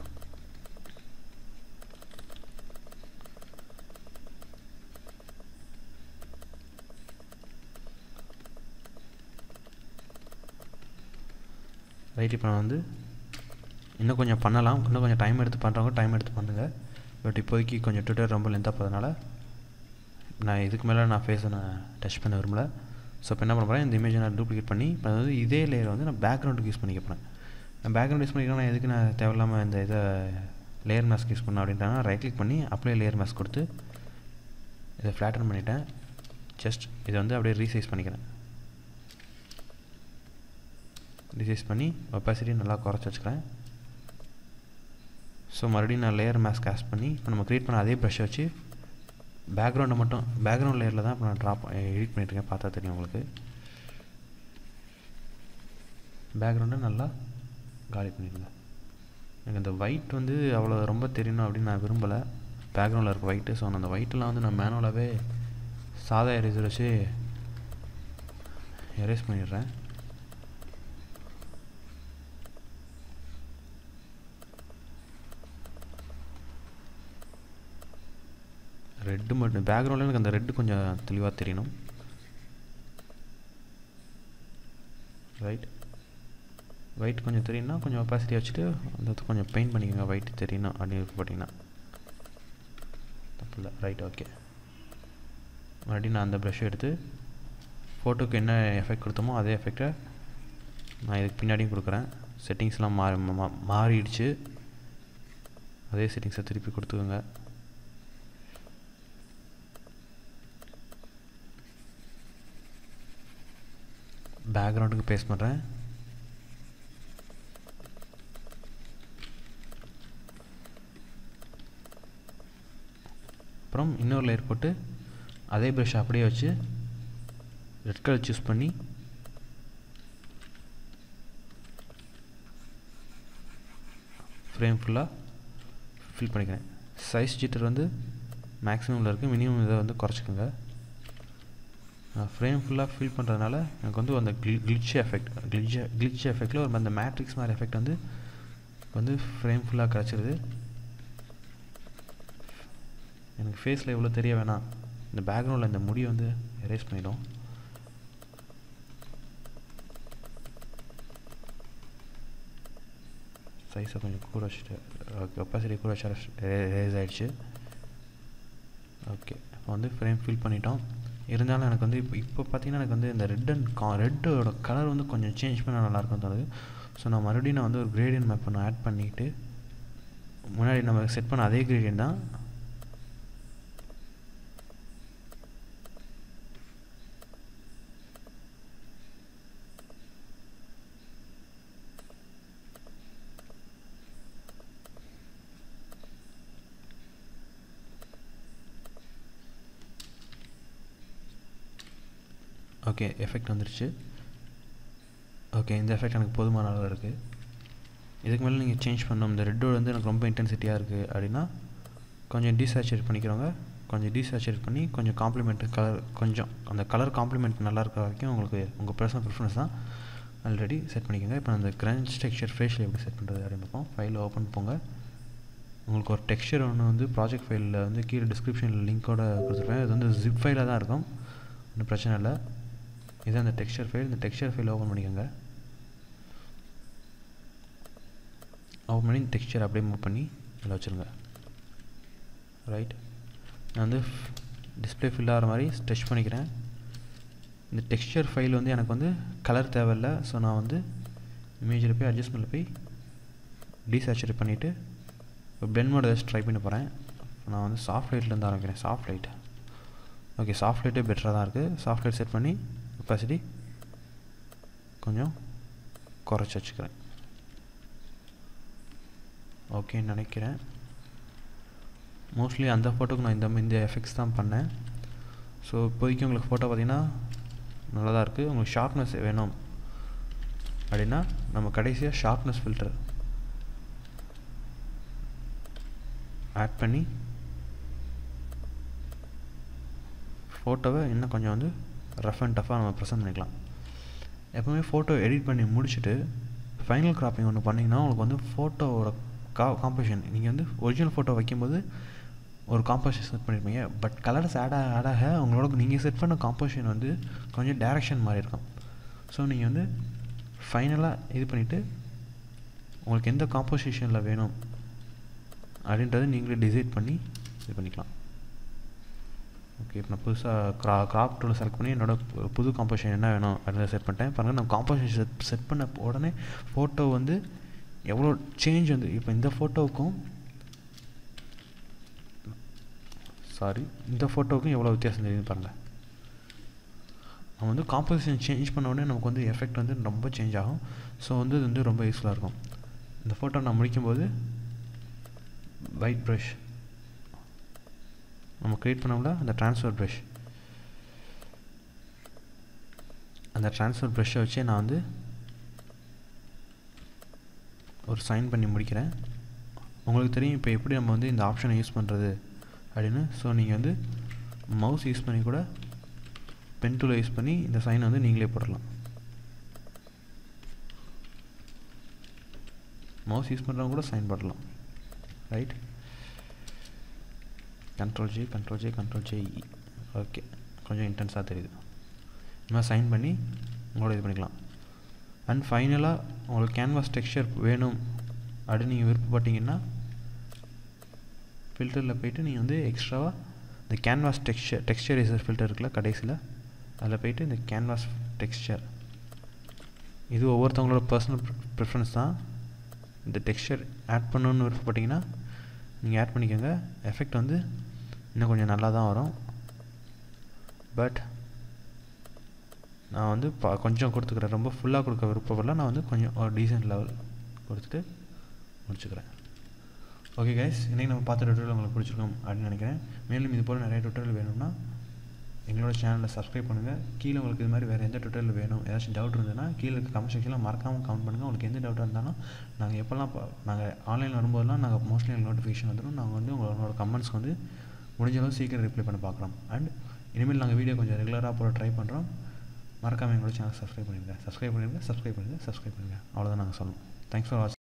ரைட் இப்போ நான் வந்து இன்னும் கொஞ்சம் பண்ணலாம் இன்னும் கொஞ்சம் டைம் எடுத்து பண்ணுறவங்க டைம் எடுத்து பண்ணுங்கள் பட் இப்போதைக்கு கொஞ்சம் ட்விட்டர் ரொம்ப லென்த்தாக போகிறதுனால நான் இதுக்கு மேலே நான் ஃபேஸை நான் டச் பண்ண விரும்பல ஸோ இப்போ என்ன பண்ண போகிறேன் இந்த இமேஜை நான் டூப்ளிகேட் பண்ணி இப்போ வந்து இதே லேயர் வந்து நான் பேக்ரவுண்டுக்கு யூஸ் பண்ணிக்க போகிறேன் நான் பேக்ரவுண்ட் யூஸ் பண்ணிக்கிறேன் நான் எதுக்கு நான் தேவையில்லாமல் இந்த இதை லேயர் மாஸ்க் யூஸ் பண்ணேன் அப்படின்ட்டானா ரைட் கிளிக் பண்ணி அப்படியே லேயர் மாஸ்க் கொடுத்து இதை ஃப்ளாட்டன் பண்ணிவிட்டேன் ஜஸ்ட் இதை வந்து அப்படியே ரீசைஸ் பண்ணிக்கிறேன் ரீசைஸ் பண்ணி ஒப்பாசிட்டி நல்லா குறைச்சி வச்சுக்கிறேன் ஸோ மறுபடியும் நான் லேயர் மாஸ்க் கேஸ்ட் பண்ணி இப்போ நம்ம க்ரியேட் பண்ண அதே ப்ரஷ்ஷை வச்சு பேக்ரவுண்டை மட்டும் பேக்ரவுண்ட் லேயரில் தான் இப்போ நான் ட்ராப் எடிட் பண்ணிட்டுருக்கேன் பார்த்தா தெரியும் உங்களுக்கு பேக்ரவுண்டை நல்லா காலி பண்ணிடுங்க எனக்கு இந்த ஒயிட் வந்து அவ்வளோ ரொம்ப தெரியணும் அப்படின்னு நான் விரும்பலை பேக்ரவுண்டில் இருக்க ஒயிட்டு ஸோ அந்த ஒயிட்டெலாம் வந்து நான் மேனுவலாகவே சாதா எரேசர் வச்சு எரேஸ் பண்ணிடுறேன் ரெட்டு மட்டும் பேக்ரவுண்டில் எனக்கு அந்த ரெட்டு கொஞ்சம் தெளிவாக தெரியணும் ரைட் ஒயிட் கொஞ்சம் தெரியணும்னா கொஞ்சம் ஒப்பாசிட்டி வச்சுட்டு அந்த கொஞ்சம் பெயிண்ட் பண்ணிக்கோங்க ஒயிட் தெரியணும் அப்படின்னு போட்டிங்கன்னா தப்பு இல்லை ரைட் ஓகே மறுபடியும் நான் அந்த ப்ரஷ் எடுத்து ஃபோட்டோக்கு என்ன எஃபெக்ட் கொடுத்தோமோ அதே எஃபெக்டை நான் இதுக்கு பின்னாடியும் கொடுக்குறேன் செட்டிங்ஸ்லாம் மாறி மாறிடுச்சு அதே செட்டிங்ஸை திருப்பி கொடுத்துக்கோங்க பேக்ரவுண்டுக்கு பேஸ்ட் பண்ணுறேன் அப்புறம் இன்னொரு லேயர் போட்டு அதே ப்ரஷ் அப்படியே வச்சு ரெட் கலர் சூஸ் பண்ணி ஃப்ரேம் ஃபுல்லாக ஃபில் பண்ணிக்கிறேன் சைஸ் ஜீட்டர் வந்து மேக்ஸிமமில் இருக்குது மினிமம் இதை வந்து குறைச்சிக்கோங்க ஃப்ரேம் ஃபுல்லாக ஃபில் பண்ணுறதுனால எனக்கு வந்து அந்த கிளி கிளிச் எஃபெக்ட் கிளிச் கிளிச் எஃபெக்டில் ஒரு அந்த மேட்ரிக்ஸ் மாதிரி எஃபெக்ட் வந்து வந்து ஃப்ரேம் ஃபுல்லாக கிடச்சிருது எனக்கு ஃபேஸில் எவ்வளோ தெரிய வேணாம் இந்த பேக்ரவுண்டில் இந்த முடியை வந்து எரேஸ் பண்ணிடும் சைஸை கொஞ்சம் கூட வச்சுட்டு கெப்பாசிட்டி கூட வச்சா ரேஸ் ஆகிடுச்சு ஓகே இப்போ வந்து ஃப்ரேம் ஃபில் பண்ணிட்டோம் இருந்தாலும் எனக்கு வந்து இப்போ இப்போ பார்த்தீங்கன்னா எனக்கு வந்து இந்த ரெட் அண்ட் கா ரெட்டோட கலர் வந்து கொஞ்சம் சேஞ்ச் பண்ணால் நல்லாயிருக்கும் தோணுது ஸோ நான் மறுபடியும் நான் வந்து ஒரு கிரேடியன் மேப் ஒன்று ஆட் பண்ணிவிட்டு முன்னாடி நம்ம செட் பண்ண அதே கிரேடியன் தான் ஓகே எஃபெக்ட் வந்துருச்சு ஓகே இந்த எஃபெக்ட் எனக்கு போதுமான அளவு இருக்குது இதுக்கு மேலே நீங்கள் சேஞ்ச் பண்ணணும் இந்த ரெட்டோட வந்து எனக்கு ரொம்ப இன்டென்சிட்டியாக இருக்குது அப்படின்னா கொஞ்சம் டீசேச்சுரேட் பண்ணிக்கிறவங்க கொஞ்சம் டீசேச்சுரேட் பண்ணி கொஞ்சம் காம்ப்ளிமெண்ட் கலர் கொஞ்சம் அந்த கலர் காம்ப்ளிமெண்ட் நல்லா இருக்கிற வரைக்கும் உங்களுக்கு உங்கள் பர்சனல் ப்ரிஃபரன்ஸ் தான் ஆல்ரெடி செட் பண்ணிக்கோங்க இப்போ அந்த கிரன்ச் டெக்ஸ்சர் ஃபேஷியல் எப்படி செட் பண்ணுறது அப்படின்னு பார்ப்போம் ஃபைல் ஓப்பன் போங்க உங்களுக்கு ஒரு டெக்ஸ்சர் ஒன்று வந்து ப்ராஜெக்ட் ஃபைலில் வந்து கீழே டிஸ்கிரிப்ஷனில் லிங்க்கோட கொடுத்துருப்பேன் இது வந்து ஜிப் ஃபைலாக தான் இருக்கும் ஒன்றும் பிரச்சனை இல்லை இது அந்த டெக்ஸ்சர் ஃபைல் இந்த டெக்ஸ்சர் ஃபைல் ஓப்பன் பண்ணிக்கோங்க ஓப்பன் பண்ணி டெக்ஸ்சர் அப்படியே மூவ் பண்ணி இதில் வச்சுருங்க ரைட் நான் வந்து டிஸ்பிளே ஃபில் ஆகிற மாதிரி ஸ்ட்ரெச் பண்ணிக்கிறேன் இந்த டெக்ஸ்சர் ஃபைல் வந்து எனக்கு வந்து கலர் தேவையில்லை ஸோ நான் வந்து இமேஜில் போய் அட்ஜஸ்ட்மெண்ட்டில் போய் டீசேச்சுரேட் பண்ணிவிட்டு இப்போ பென் மோட் ஏதாச்சும் ட்ரை பண்ண போகிறேன் நான் வந்து சாஃப்ட் லைட்லேருந்து ஆரம்பிக்கிறேன் சாஃப்ட் லைட் ஓகே சாஃப்ட் லைட்டே பெட்டராக தான் இருக்குது சாஃப்ட் லைட் செட் பண்ணி கெப்பாசிட்டி கொஞ்சம் குறைச்சி வச்சுக்கிறேன் ஓகேன்னு நினைக்கிறேன் மோஸ்ட்லி அந்த ஃபோட்டோக்கு நான் இந்த இந்த எஃபெக்ட்ஸ் தான் பண்ணேன் ஸோ இப்போதைக்கு உங்களுக்கு ஃபோட்டோ பார்த்தீங்கன்னா நல்லா தான் இருக்குது உங்களுக்கு ஷார்ப்னஸ் வேணும் அப்படின்னா நம்ம கடைசியாக ஷார்ப்னஸ் ஃபில்டர் ஆட் பண்ணி ஃபோட்டோவை இன்னும் கொஞ்சம் வந்து ரஃப் அண்ட் டஃப்பாக நம்ம ப்ரெசென்ட் பண்ணிக்கலாம் எப்போவுமே ஃபோட்டோ எடிட் பண்ணி முடிச்சுட்டு ஃபைனல் கிராப்பிங் ஒன்று பண்ணிங்கன்னா உங்களுக்கு வந்து ஃபோட்டோவோட கா காம்போசிஷன் நீங்கள் வந்து ஒரிஜினல் ஃபோட்டோ வைக்கும்போது ஒரு காம்போசிஷன் செட் பண்ணியிருப்பீங்க பட் கலர்ஸ் ஆட் ஆக ஆட் ஆக உங்களோட நீங்கள் செட் பண்ண காம்போசிஷன் வந்து கொஞ்சம் டேரெக்ஷன் மாதிரி இருக்கும் ஸோ நீங்கள் வந்து ஃபைனலாக இது பண்ணிவிட்டு உங்களுக்கு எந்த காம்போசிஷனில் வேணும் அப்படின்றத நீங்களே டிசைட் பண்ணி இது பண்ணிக்கலாம் ஓகே இப்போ நான் புதுசாக க்ரா கிராப் டூலை செலக்ட் பண்ணி என்னோட புது காம்போசிஷன் என்ன வேணும் அப்படின்னு செட் பண்ணிட்டேன் பாருங்கள் நான் காம்போசிஷன் செட் செட் பண்ண உடனே ஃபோட்டோ வந்து எவ்வளோ சேஞ்ச் வந்து இப்போ இந்த ஃபோட்டோவுக்கும் சாரி இந்த ஃபோட்டோவுக்கும் எவ்வளோ வித்தியாசம் தெரியுது பாருங்கள் நம்ம வந்து காம்போசிஷன் சேஞ்ச் பண்ண உடனே நமக்கு வந்து எஃபெக்ட் வந்து ரொம்ப சேஞ்ச் ஆகும் ஸோ வந்து இது வந்து ரொம்ப யூஸ்ஃபுல்லாக இருக்கும் இந்த ஃபோட்டோ நான் முடிக்கும்போது ஒயிட் ப்ரஷ் நம்ம க்ரியேட் பண்ணோம்ல அந்த ட்ரான்ஸ்ஃபர் ப்ரஷ் அந்த ட்ரான்ஸ்ஃபர் ப்ரஷ்ஷை வச்சே நான் வந்து ஒரு சைன் பண்ணி முடிக்கிறேன் உங்களுக்கு தெரியும் இப்போ எப்படி நம்ம வந்து இந்த ஆப்ஷனை யூஸ் பண்ணுறது அப்படின்னு ஸோ நீங்கள் வந்து மவுஸ் யூஸ் பண்ணி கூட பென் டூலை யூஸ் பண்ணி இந்த சைனை வந்து நீங்களே போடலாம் மவுஸ் யூஸ் பண்ணுறவங்க கூட சைன் போடலாம் right control J control J control J okay கொஞ்சம் இன்டென்ஸாக தெரியுது இந்த மாதிரி சைன் பண்ணி உங்களோட இது பண்ணிக்கலாம் அண்ட் ஃபைனலாக உங்களுக்கு கேன்வாஸ் டெக்ஸ்சர் வேணும் அப்படின்னு நீங்கள் விருப்பப்பட்டீங்கன்னா ஃபில்டரில் போயிட்டு நீங்கள் வந்து எக்ஸ்ட்ராவாக இந்த கேன்வாஸ் டெக்ஸ்சர் டெக்ஸ்சரைசர் ஃபில்டர் இருக்குல்ல கடைசியில் அதில் போயிட்டு இந்த கேன்வாஸ் டெக்ஸ்சர் இது ஒவ்வொருத்தவங்களோட பர்சனல் ப்ரிஃபரன்ஸ் தான் இந்த டெக்ஸ்சர் ஆட் பண்ணணுன்னு விருப்பப்பட்டீங்கன்னா நீங்கள் ஆட் பண்ணிக்கோங்க எஃபெக்ட் வந்து இன்னும் கொஞ்சம் நல்லா தான் வரும் பட் நான் வந்து பா கொஞ்சம் கொடுத்துக்கிறேன் ரொம்ப ஃபுல்லாக கொடுக்க விருப்பப்படல நான் வந்து கொஞ்சம் ஒரு டீசென்ட் லெவல் கொடுத்துட்டு முடிச்சுக்கிறேன் ஓகே கைஸ் இன்றைக்கி நம்ம பார்த்த டுட்டோரியல் உங்களுக்கு பிடிச்சிருக்கோம் அப்படின்னு நினைக்கிறேன் மேலும் இது போல் நிறைய டுட்டோரியல் வேணும்னா எங்களோட சேனலை சப்ஸ்கிரைப் பண்ணுங்கள் கீழே உங்களுக்கு இது மாதிரி வேறு எந்த டுட்டோரியல் வேணும் ஏதாச்சும் டவுட் இருந்ததுன்னா கீழே இருக்க கமெண்ட் செக்ஷனில் மறக்காமல் கமெண்ட் பண்ணுங்கள் உங்களுக்கு எந்த டவுட்டாக இருந்தாலும் நாங்கள் எப்போல்லாம் நாங்கள் ஆன்லைனில் வரும்போதெல்லாம் நாங்கள் மோஸ்ட்லி எங்களுக்கு நோட்டிஃபிகேஷன் வந்துடும் நாங்கள் வந்து உங்களோட கமெண்ட்ஸ்க்கு வந்து முடிஞ்ச அளவு சீக்கிரம் ரிப்ளை பண்ண பார்க்குறோம் அண்ட் இனிமேல் நாங்கள் வீடியோ கொஞ்சம் ரெகுலராக போட ட்ரை பண்ணுறோம் மறக்காமல் எங்களோட சேனல் சப்ஸ்கிரைப் பண்ணிடுங்க சப்ஸ்கிரைப் பண்ணிடுங்க சப்ஸ்கிரைப் பண்ணுங்கள் சப்ஸ்கிரைப் பண்ணுங்கள் அவ்வளோதான் நாங்கள் சொல்லணும் தேங்க்ஸ் ஃபார் வாட்சிங்